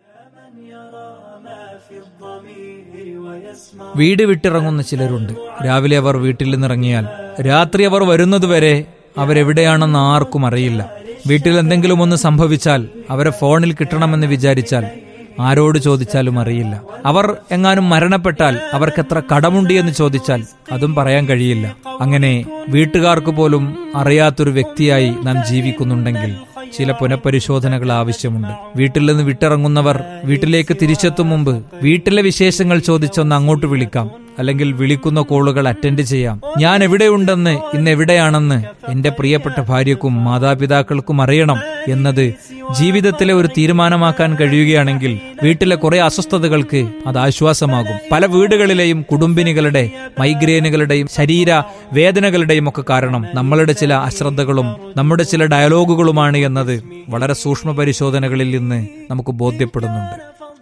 വീട് വിട്ടിറങ്ങുന്ന ചിലരുണ്ട് രാവിലെ അവർ വീട്ടിൽ നിന്നിറങ്ങിയാൽ രാത്രി അവർ വരുന്നതുവരെ അവരെവിടെയാണെന്ന് ആർക്കും അറിയില്ല വീട്ടിൽ എന്തെങ്കിലും ഒന്ന് സംഭവിച്ചാൽ അവരെ ഫോണിൽ കിട്ടണമെന്ന് വിചാരിച്ചാൽ ആരോട് ചോദിച്ചാലും അറിയില്ല അവർ എങ്ങാനും മരണപ്പെട്ടാൽ അവർക്ക് എത്ര കടമുണ്ട് എന്ന് ചോദിച്ചാൽ അതും പറയാൻ കഴിയില്ല അങ്ങനെ വീട്ടുകാർക്ക് പോലും അറിയാത്തൊരു വ്യക്തിയായി നാം ജീവിക്കുന്നുണ്ടെങ്കിൽ ചില പുനഃപരിശോധനകൾ ആവശ്യമുണ്ട് വീട്ടിൽ നിന്ന് വിട്ടിറങ്ങുന്നവർ വീട്ടിലേക്ക് തിരിച്ചെത്തും മുമ്പ് വീട്ടിലെ വിശേഷങ്ങൾ ചോദിച്ചൊന്ന് അങ്ങോട്ട് വിളിക്കാം അല്ലെങ്കിൽ വിളിക്കുന്ന കോളുകൾ അറ്റൻഡ് ചെയ്യാം ഞാൻ എവിടെയുണ്ടെന്ന് ഇന്ന് എവിടെയാണെന്ന് എന്റെ പ്രിയപ്പെട്ട ഭാര്യക്കും മാതാപിതാക്കൾക്കും അറിയണം എന്നത് ജീവിതത്തിലെ ഒരു തീരുമാനമാക്കാൻ കഴിയുകയാണെങ്കിൽ വീട്ടിലെ കുറെ അസ്വസ്ഥതകൾക്ക് അത് ആശ്വാസമാകും പല വീടുകളിലെയും കുടുംബിനികളുടെ മൈഗ്രെയിനുകളുടെയും ശരീര വേദനകളുടെയും ഒക്കെ കാരണം നമ്മളുടെ ചില അശ്രദ്ധകളും നമ്മുടെ ചില ഡയലോഗുകളുമാണ് എന്നത് വളരെ സൂക്ഷ്മ പരിശോധനകളിൽ നിന്ന് നമുക്ക് ബോധ്യപ്പെടുന്നുണ്ട്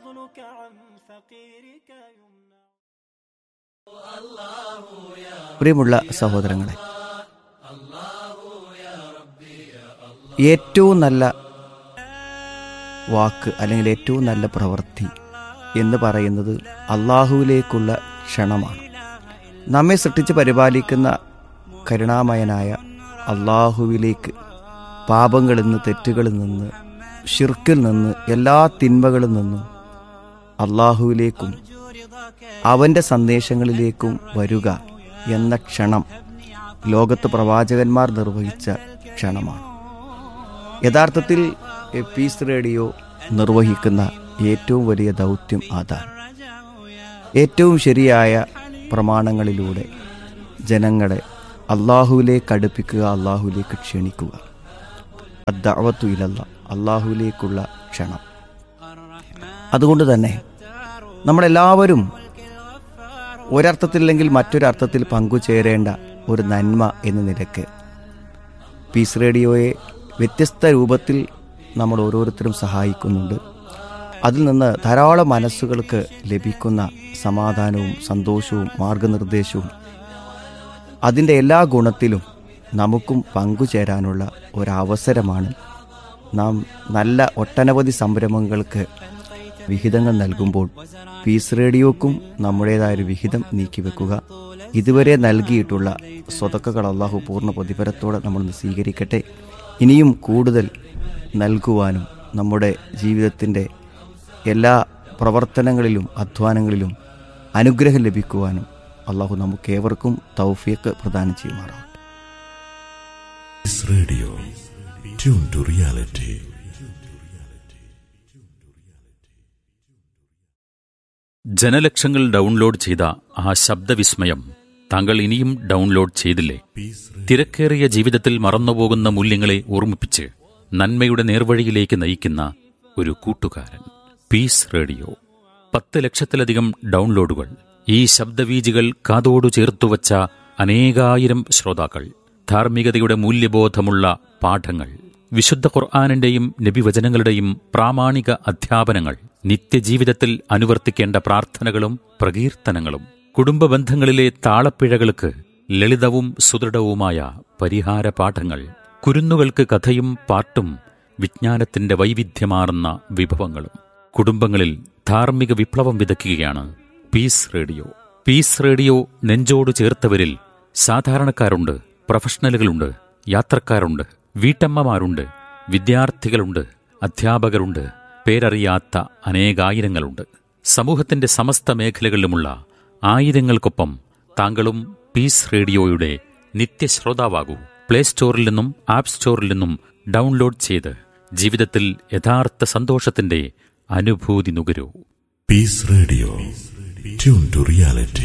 പ്രിയമുള്ള സഹോദരങ്ങളെ ഏറ്റവും നല്ല വാക്ക് അല്ലെങ്കിൽ ഏറ്റവും നല്ല പ്രവൃത്തി എന്ന് പറയുന്നത് അള്ളാഹുവിലേക്കുള്ള ക്ഷണമാണ് നമ്മെ സൃഷ്ടിച്ച് പരിപാലിക്കുന്ന കരുണാമയനായ അള്ളാഹുവിലേക്ക് പാപങ്ങളിൽ നിന്ന് തെറ്റുകളിൽ നിന്ന് ഷിർക്കിൽ നിന്ന് എല്ലാ തിന്മകളിൽ നിന്നും അള്ളാഹുവിലേക്കും അവൻ്റെ സന്ദേശങ്ങളിലേക്കും വരിക എന്ന ക്ഷണം ലോകത്ത് പ്രവാചകന്മാർ നിർവഹിച്ച ക്ഷണമാണ് യഥാർത്ഥത്തിൽ പീസ് റേഡിയോ നിർവഹിക്കുന്ന ഏറ്റവും വലിയ ദൗത്യം അതാണ് ഏറ്റവും ശരിയായ പ്രമാണങ്ങളിലൂടെ ജനങ്ങളെ അള്ളാഹുവിലേക്ക് അടുപ്പിക്കുക അള്ളാഹുവിലേക്ക് ക്ഷണിക്കുക അദ്ദാവത്തു ഇലല്ല അള്ളാഹുവിലേക്കുള്ള ക്ഷണം അതുകൊണ്ട് തന്നെ നമ്മളെല്ലാവരും ഒരർത്ഥത്തില്ലെങ്കിൽ മറ്റൊരർത്ഥത്തിൽ പങ്കുചേരേണ്ട ഒരു നന്മ എന്ന നിലക്ക് പീസ് റേഡിയോയെ വ്യത്യസ്ത രൂപത്തിൽ നമ്മൾ ഓരോരുത്തരും സഹായിക്കുന്നുണ്ട് അതിൽ നിന്ന് ധാരാളം മനസ്സുകൾക്ക് ലഭിക്കുന്ന സമാധാനവും സന്തോഷവും മാർഗനിർദ്ദേശവും അതിൻ്റെ എല്ലാ ഗുണത്തിലും നമുക്കും പങ്കുചേരാനുള്ള ഒരവസരമാണ് നാം നല്ല ഒട്ടനവധി സംരംഭങ്ങൾക്ക് വിഹിതങ്ങൾ നൽകുമ്പോൾ പീസ് റേഡിയോക്കും നമ്മുടേതായൊരു വിഹിതം നീക്കിവെക്കുക ഇതുവരെ നൽകിയിട്ടുള്ള സ്വതക്കകൾ അള്ളാഹു പൂർണ്ണ പ്രതിഫലത്തോടെ നമ്മൾ സ്വീകരിക്കട്ടെ ഇനിയും കൂടുതൽ നൽകുവാനും നമ്മുടെ ജീവിതത്തിൻ്റെ എല്ലാ പ്രവർത്തനങ്ങളിലും അധ്വാനങ്ങളിലും അനുഗ്രഹം ലഭിക്കുവാനും അള്ളാഹു നമുക്കേവർക്കും തൗഫിയക്ക് പ്രദാനം ചെയ്യുമാറാവട്ടെ
This radio, tuned to reality.
ജനലക്ഷങ്ങൾ ഡൗൺലോഡ് ചെയ്ത ആ ശബ്ദവിസ്മയം താങ്കൾ ഇനിയും ഡൗൺലോഡ് ചെയ്തില്ലേ തിരക്കേറിയ ജീവിതത്തിൽ മറന്നുപോകുന്ന മൂല്യങ്ങളെ ഓർമ്മിപ്പിച്ച് നന്മയുടെ നേർവഴിയിലേക്ക് നയിക്കുന്ന ഒരു കൂട്ടുകാരൻ പീസ് റേഡിയോ പത്ത് ലക്ഷത്തിലധികം ഡൗൺലോഡുകൾ ഈ ശബ്ദവീജികൾ കാതോടു ചേർത്തുവച്ച അനേകായിരം ശ്രോതാക്കൾ ധാർമ്മികതയുടെ മൂല്യബോധമുള്ള പാഠങ്ങൾ വിശുദ്ധ ഖുർആാനിന്റെയും നബിവചനങ്ങളുടെയും പ്രാമാണിക അധ്യാപനങ്ങൾ നിത്യജീവിതത്തിൽ അനുവർത്തിക്കേണ്ട പ്രാർത്ഥനകളും പ്രകീർത്തനങ്ങളും കുടുംബ ബന്ധങ്ങളിലെ താളപ്പിഴകൾക്ക് ലളിതവും സുദൃഢവുമായ പരിഹാര പാഠങ്ങൾ കുരുന്നുകൾക്ക് കഥയും പാട്ടും വിജ്ഞാനത്തിന്റെ വൈവിധ്യമാർന്ന വിഭവങ്ങളും കുടുംബങ്ങളിൽ ധാർമ്മിക വിപ്ലവം വിതയ്ക്കുകയാണ് പീസ് റേഡിയോ പീസ് റേഡിയോ നെഞ്ചോട് ചേർത്തവരിൽ സാധാരണക്കാരുണ്ട് പ്രൊഫഷണലുകളുണ്ട് യാത്രക്കാരുണ്ട് വീട്ടമ്മമാരുണ്ട് വിദ്യാർത്ഥികളുണ്ട് അധ്യാപകരുണ്ട് പേരറിയാത്ത അനേകായിരങ്ങളുണ്ട് സമൂഹത്തിന്റെ സമസ്ത മേഖലകളിലുമുള്ള ആയിരങ്ങൾക്കൊപ്പം താങ്കളും പീസ് റേഡിയോയുടെ നിത്യശ്രോതാവാകൂ പ്ലേ സ്റ്റോറിൽ നിന്നും ആപ്പ് സ്റ്റോറിൽ നിന്നും ഡൗൺലോഡ് ചെയ്ത് ജീവിതത്തിൽ യഥാർത്ഥ സന്തോഷത്തിന്റെ അനുഭൂതി നുകരൂ
Peace Radio, tuned to reality.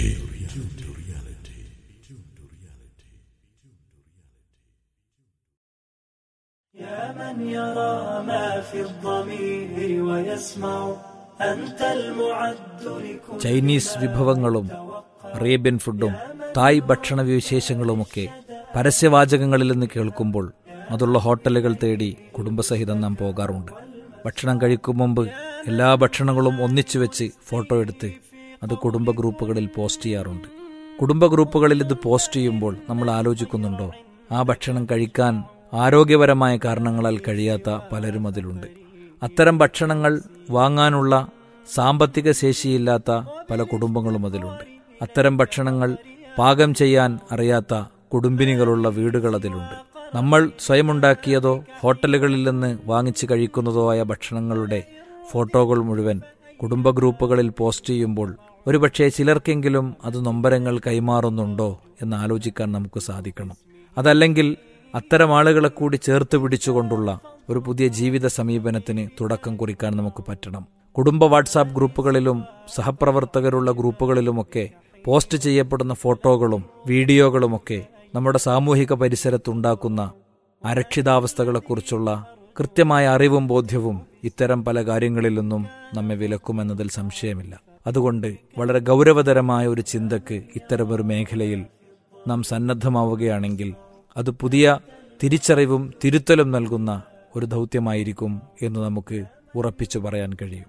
يا من يرى ما في الضمير ويسمع أنت المعد لكل
Chinese വിഭവങ്ങളും അറേബ്യൻ ഫുഡും തായ് ഭക്ഷണ വിശേഷങ്ങളുമൊക്കെ പരസ്യവാചകങ്ങളിൽ നിന്ന് കേൾക്കുമ്പോൾ അതുള്ള ഹോട്ടലുകൾ തേടി കുടുംബസഹിതം നാം പോകാറുണ്ട് ഭക്ഷണം കഴിക്കും മുമ്പ് എല്ലാ ഭക്ഷണങ്ങളും ഒന്നിച്ചു വെച്ച് ഫോട്ടോ എടുത്ത് അത് കുടുംബ ഗ്രൂപ്പുകളിൽ പോസ്റ്റ് ചെയ്യാറുണ്ട് കുടുംബ ഗ്രൂപ്പുകളിൽ ഇത് പോസ്റ്റ് ചെയ്യുമ്പോൾ നമ്മൾ ആലോചിക്കുന്നുണ്ടോ ആ ഭക്ഷണം കഴിക്കാൻ ആരോഗ്യപരമായ കാരണങ്ങളാൽ കഴിയാത്ത പലരും അതിലുണ്ട് അത്തരം ഭക്ഷണങ്ങൾ വാങ്ങാനുള്ള സാമ്പത്തിക ശേഷിയില്ലാത്ത പല കുടുംബങ്ങളും അതിലുണ്ട് അത്തരം ഭക്ഷണങ്ങൾ പാകം ചെയ്യാൻ അറിയാത്ത കുടുംബിനികളുള്ള വീടുകൾ അതിലുണ്ട് നമ്മൾ സ്വയമുണ്ടാക്കിയതോ ഹോട്ടലുകളിൽ നിന്ന് വാങ്ങിച്ച് കഴിക്കുന്നതോ ആയ ഭക്ഷണങ്ങളുടെ ഫോട്ടോകൾ മുഴുവൻ കുടുംബ ഗ്രൂപ്പുകളിൽ പോസ്റ്റ് ചെയ്യുമ്പോൾ ഒരുപക്ഷെ ചിലർക്കെങ്കിലും അത് നൊമ്പരങ്ങൾ കൈമാറുന്നുണ്ടോ എന്ന് ആലോചിക്കാൻ നമുക്ക് സാധിക്കണം അതല്ലെങ്കിൽ അത്തരം ആളുകളെ കൂടി ചേർത്ത് പിടിച്ചുകൊണ്ടുള്ള ഒരു പുതിയ ജീവിത സമീപനത്തിന് തുടക്കം കുറിക്കാൻ നമുക്ക് പറ്റണം കുടുംബ വാട്സാപ്പ് ഗ്രൂപ്പുകളിലും സഹപ്രവർത്തകരുള്ള ഗ്രൂപ്പുകളിലുമൊക്കെ പോസ്റ്റ് ചെയ്യപ്പെടുന്ന ഫോട്ടോകളും വീഡിയോകളുമൊക്കെ നമ്മുടെ സാമൂഹിക പരിസരത്തുണ്ടാക്കുന്ന അരക്ഷിതാവസ്ഥകളെക്കുറിച്ചുള്ള കൃത്യമായ അറിവും ബോധ്യവും ഇത്തരം പല കാര്യങ്ങളിൽ നിന്നും നമ്മെ വിലക്കുമെന്നതിൽ സംശയമില്ല അതുകൊണ്ട് വളരെ ഗൗരവതരമായ ഒരു ചിന്തക്ക് ഇത്തരമൊരു മേഖലയിൽ നാം സന്നദ്ധമാവുകയാണെങ്കിൽ അത് പുതിയ തിരിച്ചറിവും തിരുത്തലും നൽകുന്ന ഒരു ദൗത്യമായിരിക്കും എന്ന് നമുക്ക് ഉറപ്പിച്ചു പറയാൻ കഴിയും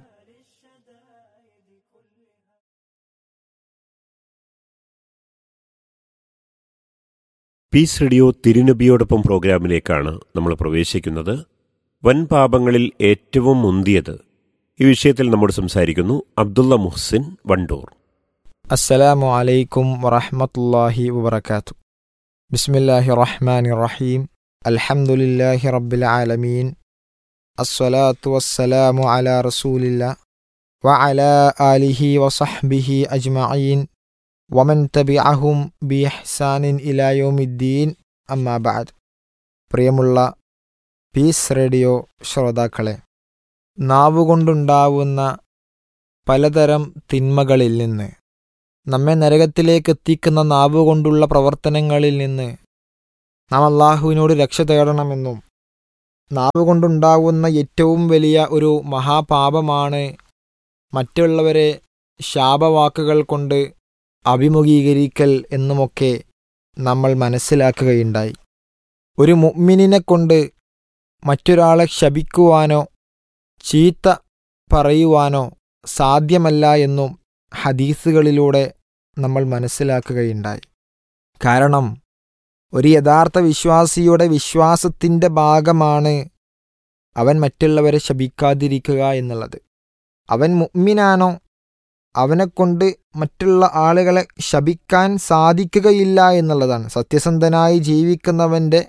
പീസ് റേഡിയോ തിരുനബിയോടൊപ്പം പ്രോഗ്രാമിലേക്കാണ് നമ്മൾ പ്രവേശിക്കുന്നത് വൻ പാപങ്ങളിൽ ഏറ്റവും മുന്തിയത് ഈ വിഷയത്തിൽ നമ്മോട് സംസാരിക്കുന്നു അബ്ദുള്ള മുഹ്സിൻ വണ്ടൂർ
അസ്സലാമു അലൈക്കും വറഹ്മത്തുള്ളാഹി വബറകാത്തു ബിസ്മില്ലാഹി റഹ്മാനി റഹീം അൽഹംദുലില്ലാഹി റബ്ബിൽ ആലമീൻ അസ്സലാത്തു വസ്സലാമു അലാ റസൂലില്ല വഅലാ ആലിഹി വസഹ്ബിഹി അജ്മഈൻ വമൻ തബിഅഹും ബിഇഹ്സാനിൻ ഇലാ യൗമിദ്ദീൻ അമ്മാ ബഅദ് പ്രിയമുള്ള പീസ് റേഡിയോ ശ്രോതാക്കളെ നാവുകൊണ്ടുണ്ടാവുന്ന പലതരം തിന്മകളിൽ നിന്ന് നമ്മെ നരകത്തിലേക്ക് എത്തിക്കുന്ന നാവ് കൊണ്ടുള്ള പ്രവർത്തനങ്ങളിൽ നിന്ന് നാം അള്ളാഹുവിനോട് രക്ഷ തേടണമെന്നും നാവ് കൊണ്ടുണ്ടാകുന്ന ഏറ്റവും വലിയ ഒരു മഹാപാപമാണ് മറ്റുള്ളവരെ ശാപവാക്കുകൾ കൊണ്ട് അഭിമുഖീകരിക്കൽ എന്നുമൊക്കെ നമ്മൾ മനസ്സിലാക്കുകയുണ്ടായി ഒരു മുഅ്മിനിനെ കൊണ്ട് മറ്റൊരാളെ ശപിക്കുവാനോ ചീത്ത പറയുവാനോ സാധ്യമല്ല എന്നും ഹദീസുകളിലൂടെ നമ്മൾ മനസ്സിലാക്കുകയുണ്ടായി കാരണം ഒരു യഥാർത്ഥ വിശ്വാസിയുടെ വിശ്വാസത്തിൻ്റെ ഭാഗമാണ് അവൻ മറ്റുള്ളവരെ ശപിക്കാതിരിക്കുക എന്നുള്ളത് അവൻ മുഅ്മിനാണോ അവനെക്കൊണ്ട് മറ്റുള്ള ആളുകളെ ശപിക്കാൻ സാധിക്കുകയില്ല എന്നുള്ളതാണ് സത്യസന്ധനായി ജീവിക്കുന്നവൻ്റെ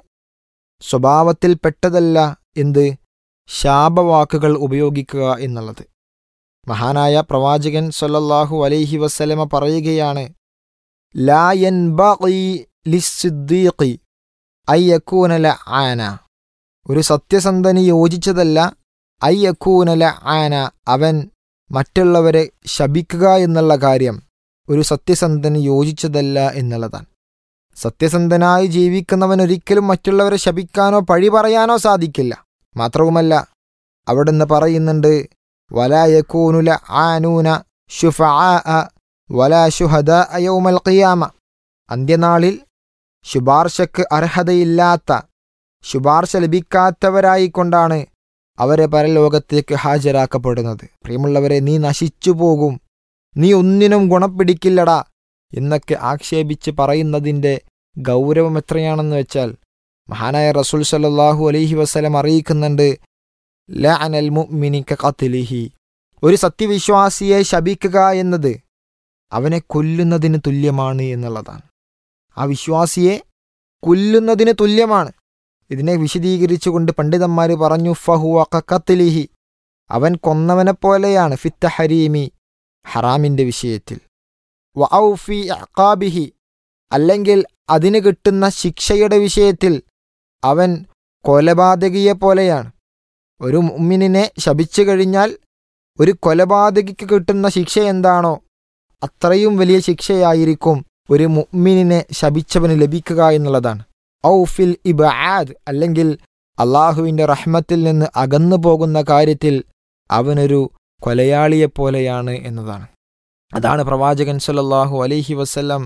സ്വഭാവത്തിൽപ്പെട്ടതല്ല എന്ത് ശാപവാക്കുകൾ ഉപയോഗിക്കുക എന്നുള്ളത് മഹാനായ പ്രവാചകൻ സല്ലല്ലാഹു അലൈഹി വസല്ലമ പറയുകയാണ് ലാ യൻബഗി ലിസ്സിദ്ദീഖി അയ്യക്കൂന ലആന ഒരു സത്യസന്ധന് യോജിച്ചതല്ല അയ്യക്കൂന ലആന അവൻ മറ്റുള്ളവരെ ശപിക്കുക എന്നുള്ള കാര്യം ഒരു സത്യസന്ധന് യോജിച്ചതല്ല എന്നുള്ളതാണ് സത്യസന്ധനായി ജീവിക്കുന്നവൻ ഒരിക്കലും മറ്റുള്ളവരെ ശപിക്കാനോ പഴി പറയാനോ സാധിക്കില്ല മാത്രവുമല്ല അവിടുന്ന് പറയുന്നുണ്ട് വലായക്കൂനുല ആനൂന ഷുഫാ വലാ ഷുഹദ യൗമൽ ഖിയാമ അന്ത്യനാളിൽ ശുപാർശക്ക് അർഹതയില്ലാത്ത ശുപാർശ ലഭിക്കാത്തവരായിക്കൊണ്ടാണ് അവരെ പരലോകത്തേക്ക് ഹാജരാക്കപ്പെടുന്നത് പ്രിയമുള്ളവരെ നീ നശിച്ചു പോകും നീ ഒന്നിനും ഗുണപ്പിടിക്കില്ലടാ എന്നൊക്കെ ആക്ഷേപിച്ച് പറയുന്നതിൻ്റെ ഗൗരവം എത്രയാണെന്ന് വെച്ചാൽ മഹാനായ റസൂൽ സല്ലല്ലാഹു അലൈഹി വസല്ലം അറിയിക്കുന്നുണ്ട് ലഅനൽ മുഅ്മിനി കഖത്ലിഹി ഒരു സത്യവിശ്വാസിയെ ശപിക്കുക എന്നത് അവനെ കൊല്ലുന്നതിന് തുല്യമാണ് എന്നുള്ളതാണ് ആ വിശ്വാസിയെ കൊല്ലുന്നതിന് തുല്യമാണ് ഇതിനെ വിശദീകരിച്ചുകൊണ്ട് പണ്ഡിതന്മാർ പറഞ്ഞു ഫഹുവ കഖത്ലിഹി അവൻ കൊന്നവനെ പോലെയാണ് ഫിത്ത ഹരീമി ഹറാമിൻ്റെ വിഷയത്തിൽ വഔഫി അക്കാബിഹി അല്ലെങ്കിൽ അതിന് കിട്ടുന്ന ശിക്ഷയുടെ വിഷയത്തിൽ അവൻ കൊലപാതകിയെ പോലെയാണ് ഒരു മുമ്മിനെ ശപിച്ചു കഴിഞ്ഞാൽ ഒരു കൊലപാതകിക്ക് കിട്ടുന്ന ശിക്ഷ എന്താണോ അത്രയും വലിയ ശിക്ഷയായിരിക്കും ഒരു മുഅ്മിനിനെ ശപിച്ചവന് ലഭിക്കുക എന്നുള്ളതാണ് ഔഫിൽ ഇബാദ് അല്ലെങ്കിൽ അള്ളാഹുവിൻ്റെ റഹ്മത്തിൽ നിന്ന് അകന്നു പോകുന്ന കാര്യത്തിൽ അവനൊരു കൊലയാളിയെപ്പോലെയാണ് എന്നതാണ് അതാണ് പ്രവാചകൻ സല്ലല്ലാഹു അലൈഹി വസല്ലം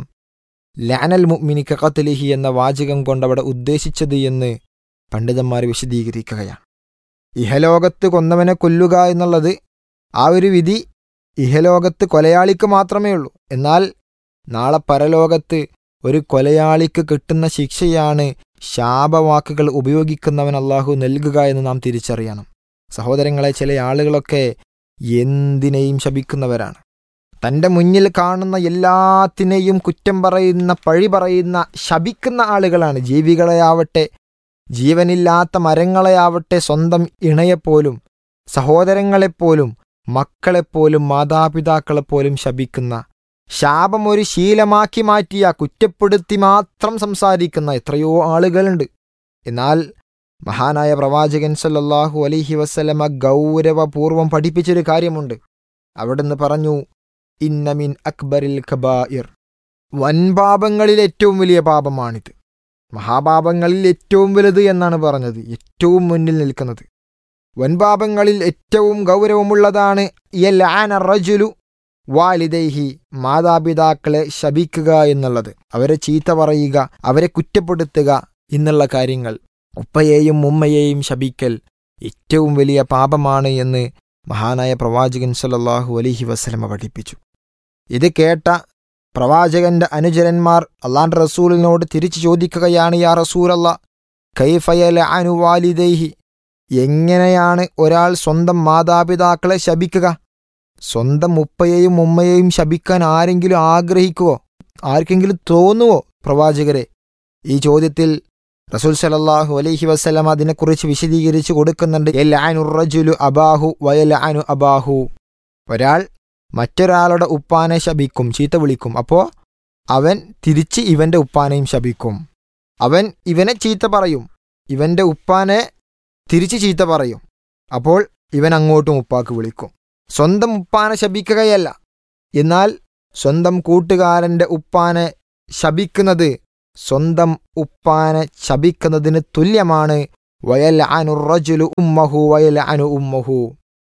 ലാനൽ മുഅ്മിനി കഖത്ലിഹി എന്ന വാചകം കൊണ്ട് അവിടെ ഉദ്ദേശിച്ചത് എന്ന് പണ്ഡിതന്മാർ വിശദീകരിക്കുകയാണ് ഇഹലോകത്ത് കൊന്നവനെ കൊല്ലുക എന്നുള്ളത് ആ ഒരു വിധി ഇഹലോകത്ത് കൊലയാളിക്ക് മാത്രമേ ഉള്ളൂ എന്നാൽ നാളെ പരലോകത്ത് ഒരു കൊലയാളിക്ക് കിട്ടുന്ന ശിക്ഷയാണ് ശാപവാക്കുകൾ ഉപയോഗിക്കുന്നവൻ അള്ളാഹു നൽകുക എന്ന് നാം തിരിച്ചറിയണം സഹോദരങ്ങളെ ചില ആളുകളൊക്കെ എന്തിനേയും ശപിക്കുന്നവരാണ് തൻ്റെ മുന്നിൽ കാണുന്ന എല്ലാത്തിനെയും കുറ്റം പറയുന്ന പഴി പറയുന്ന ശപിക്കുന്ന ആളുകളാണ് ജീവികളെയാവട്ടെ ജീവനില്ലാത്ത മരങ്ങളെയാവട്ടെ സ്വന്തം ഇണയെപ്പോലും സഹോദരങ്ങളെപ്പോലും മക്കളെപ്പോലും മാതാപിതാക്കളെപ്പോലും ശപിക്കുന്ന ശാപം ഒരു ശീലമാക്കി മാറ്റിയ കുറ്റപ്പെടുത്തി മാത്രം സംസാരിക്കുന്ന എത്രയോ ആളുകളുണ്ട് എന്നാൽ മഹാനായ പ്രവാചകൻ സല്ലല്ലാഹു അലൈഹി വസല്ലമ ഗൗരവപൂർവം പഠിപ്പിച്ചൊരു കാര്യമുണ്ട് അവിടുന്ന് പറഞ്ഞു ഇന്നമിൻ അക്ബറിൽ ഖബായിർ വൻപാപങ്ങളിൽ ഏറ്റവും വലിയ പാപമാണിത് മഹാപാപങ്ങളിൽ ഏറ്റവും വലുത് എന്നാണ് പറഞ്ഞത് ഏറ്റവും മുന്നിൽ നിൽക്കുന്നത് വൻപാപങ്ങളിൽ ഏറ്റവും ഗൗരവമുള്ളതാണ് യൽആന റജുലു വാലിദൈഹി മാതാപിതാക്കളെ ശപിക്കുക എന്നുള്ളത് അവരെ ചീത്ത പറയുക അവരെ കുറ്റപ്പെടുത്തുക എന്നുള്ള കാര്യങ്ങൾ ഉപ്പയെയും ഉമ്മയെയും ശപിക്കൽ ഏറ്റവും വലിയ പാപമാണ് എന്ന് മഹാനായ പ്രവാചകൻ സല്ലല്ലാഹു അലൈഹി വസല്ലമ പഠിപ്പിച്ചു ഇത് കേട്ട പ്രവാചകന്റെ അനുചരന്മാർ അള്ളാന്റെ റസൂലിനോട് തിരിച്ചു ചോദിക്കുകയാണ് യാ റസൂലല്ല കൈഫയല അനുവാലിദൈഹി എങ്ങനെയാണ് ഒരാൾ സ്വന്തം മാതാപിതാക്കളെ ശപിക്കുക സ്വന്തം ഉപ്പയെയും ഉമ്മയെയും ശപിക്കാൻ ആരെങ്കിലും ആഗ്രഹിക്കുവോ ആർക്കെങ്കിലും തോന്നുവോ പ്രവാചകരെ ഈ ചോദ്യത്തിൽ റസൂൽ സലല്ലാഹു അലൈഹി വസ്ലം അതിനെക്കുറിച്ച് വിശദീകരിച്ച് കൊടുക്കുന്നുണ്ട് റജുലു അബാഹു വയലാനു അബാഹു ഒരാൾ മറ്റൊരാളുടെ ഉപ്പാനെ ശപിക്കും ചീത്ത വിളിക്കും അപ്പോൾ അവൻ തിരിച്ച് ഇവന്റെ ഉപ്പാനെയും ശപിക്കും അവൻ ഇവനെ ചീത്ത പറയും ഇവന്റെ ഉപ്പാനെ തിരിച്ച് ചീത്ത പറയും അപ്പോൾ ഇവൻ അങ്ങോട്ടും ഉപ്പാക്ക് വിളിക്കും സ്വന്തം ഉപ്പാനെ ശപിക്കുകയല്ല എന്നാൽ സ്വന്തം കൂട്ടുകാരന്റെ ഉപ്പാനെ ശപിക്കുന്നത് സ്വന്തം ഉപ്പാനെ ശപിക്കുന്നതിന് തുല്യമാണ് വയൽ അനുറജുലു ഉമ്മഹു വയൽ അനു ഉമ്മഹു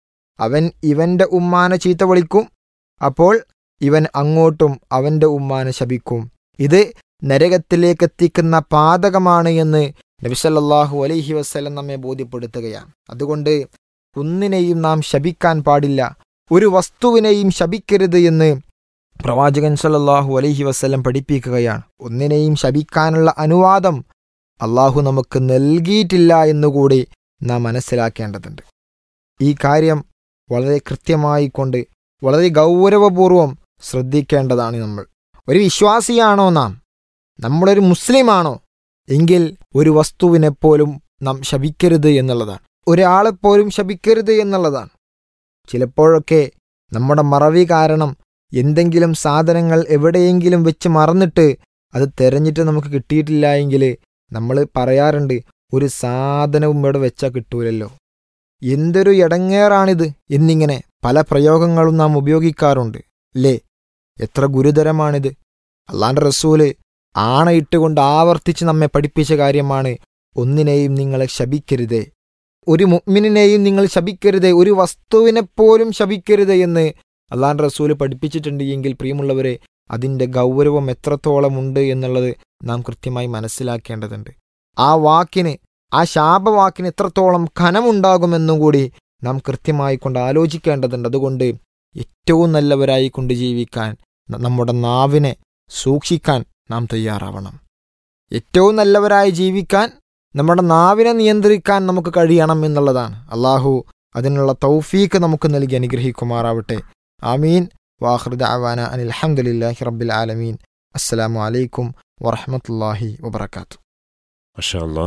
അവൻ ഇവന്റെ ഉമ്മാനെ ചീത്ത വിളിക്കും അപ്പോൾ ഇവൻ അങ്ങോട്ടും അവന്റെ ഉമ്മാനെ ശപിക്കും ഇത് നരകത്തിലേക്ക് എത്തിക്കുന്ന പാതകമാണ് എന്ന് നബിസല്ലാഹു അലൈഹി വസ്ലം നമ്മെ ബോധ്യപ്പെടുത്തുകയാണ് അതുകൊണ്ട് ഒന്നിനെയും നാം ശപിക്കാൻ പാടില്ല ഒരു വസ്തുവിനെയും ശപിക്കരുത് എന്ന് പ്രവാചകൻ സല്ലല്ലാഹു അലൈഹി വസ്ലം പഠിപ്പിക്കുകയാണ് ഒന്നിനെയും ശപിക്കാനുള്ള അനുവാദം അള്ളാഹു നമുക്ക് നൽകിയിട്ടില്ല എന്നുകൂടി നാം മനസ്സിലാക്കേണ്ടതുണ്ട് ഈ കാര്യം വളരെ കൃത്യമായി കൊണ്ട് വളരെ ഗൗരവപൂർവം ശ്രദ്ധിക്കേണ്ടതാണ് നമ്മൾ ഒരു വിശ്വാസിയാണോ നാം നമ്മളൊരു മുസ്ലിമാണോ എങ്കിൽ ഒരു വസ്തുവിനെപ്പോലും നാം ശപിക്കരുത് എന്നുള്ളതാണ് ഒരാളെപ്പോലും ശപിക്കരുത് എന്നുള്ളതാണ് ചിലപ്പോഴൊക്കെ നമ്മുടെ മറവി കാരണം എന്തെങ്കിലും സാധനങ്ങൾ എവിടെയെങ്കിലും വെച്ച് മറന്നിട്ട് അത് തെരഞ്ഞിട്ട് നമുക്ക് കിട്ടിയിട്ടില്ല എങ്കിൽ നമ്മൾ പറയാറുണ്ട് ഒരു സാധനവും ഇവിടെ വെച്ചാൽ കിട്ടൂലല്ലോ എന്തൊരു ഇടങ്ങേറാണിത് എന്നിങ്ങനെ പല പ്രയോഗങ്ങളും നാം ഉപയോഗിക്കാറുണ്ട് അല്ലേ എത്ര ഗുരുതരമാണിത് അള്ളാന്റെ റസൂല് ആണയിട്ടുകൊണ്ട് ആവർത്തിച്ച് നമ്മെ പഠിപ്പിച്ച കാര്യമാണ് ഒന്നിനെയും നിങ്ങളെ ശപിക്കരുതേ ഒരു മുഅ്മിനിനെയും നിങ്ങൾ ശപിക്കരുതേ ഒരു വസ്തുവിനെപ്പോലും ശപിക്കരുത് എന്ന് അള്ളാന്റെ റസൂല് പഠിപ്പിച്ചിട്ടുണ്ട് എങ്കിൽ പ്രിയമുള്ളവരെ അതിൻ്റെ ഗൗരവം എത്രത്തോളം ഉണ്ട് എന്നുള്ളത് നാം കൃത്യമായി മനസ്സിലാക്കേണ്ടതുണ്ട് ആ വാക്കിന് ആ ശാപവാക്കിന് എത്രത്തോളം ഖനമുണ്ടാകുമെന്നും കൂടി നാം കൃത്യമായി കൊണ്ട് ആലോചിക്കേണ്ടതുണ്ട് അതുകൊണ്ട് ഏറ്റവും നല്ലവരായി കൊണ്ട് ജീവിക്കാൻ ന- നമ്മുടെ നാവിനെ സൂക്ഷിക്കാൻ നാം തയ്യാറാവണം ഏറ്റവും നല്ലവരായി ജീവിക്കാൻ നമ്മുടെ നാവിനെ നിയന്ത്രിക്കാൻ നമുക്ക് കഴിയണം എന്നുള്ളതാണ് അള്ളാഹു അതിനുള്ള തൗഫീക്ക് നമുക്ക് നൽകി അനുഗ്രഹിക്കുമാറാവട്ടെ ആമീൻ വാഹൃദ അവാന അനിൽ അഹമ്മദില്ലാഹി റബ്ബിൽ ആലമീൻ അസ്സലാമു അലൈക്കും വറഹമത്തല്ലാഹി വബർക്കാത്തു
മഷാല്ലാ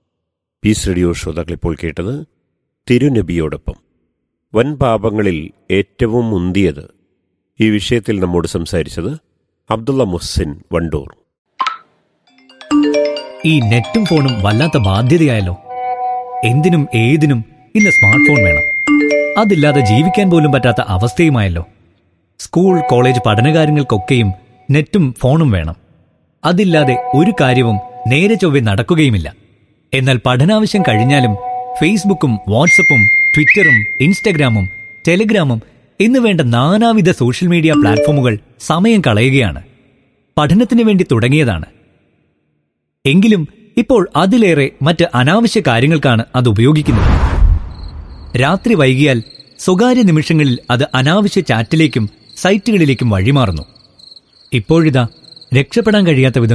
പീസ് റേഡിയോ ശ്രോതാക്കൾ ഇപ്പോൾ കേട്ടത് തിരുനബിയോടൊപ്പം വൻ പാപങ്ങളിൽ ഏറ്റവും മുന്തിയത് ഈ വിഷയത്തിൽ നമ്മോട് സംസാരിച്ചത് അബ്ദുള്ള മുഹ്സിൻ വണ്ടൂർ
ഈ നെറ്റും ഫോണും വല്ലാത്ത ബാധ്യതയായല്ലോ എന്തിനും ഏതിനും ഇന്ന് സ്മാർട്ട് ഫോൺ വേണം അതില്ലാതെ ജീവിക്കാൻ പോലും പറ്റാത്ത അവസ്ഥയുമായല്ലോ സ്കൂൾ കോളേജ് പഠനകാര്യങ്ങൾക്കൊക്കെയും നെറ്റും ഫോണും വേണം അതില്ലാതെ ഒരു കാര്യവും നേരെ ചൊവ്വെ നടക്കുകയുമില്ല എന്നാൽ പഠനാവശ്യം കഴിഞ്ഞാലും ഫേസ്ബുക്കും വാട്സപ്പും ട്വിറ്ററും ഇൻസ്റ്റഗ്രാമും ടെലിഗ്രാമും എന്ന് വേണ്ട നാനാവിധ സോഷ്യൽ മീഡിയ പ്ലാറ്റ്ഫോമുകൾ സമയം കളയുകയാണ് പഠനത്തിന് വേണ്ടി തുടങ്ങിയതാണ് എങ്കിലും ഇപ്പോൾ അതിലേറെ മറ്റ് അനാവശ്യ കാര്യങ്ങൾക്കാണ് അത് ഉപയോഗിക്കുന്നത് രാത്രി വൈകിയാൽ സ്വകാര്യ നിമിഷങ്ങളിൽ അത് അനാവശ്യ ചാറ്റിലേക്കും സൈറ്റുകളിലേക്കും വഴിമാറുന്നു ഇപ്പോഴിതാ രക്ഷപ്പെടാൻ കഴിയാത്ത വിധം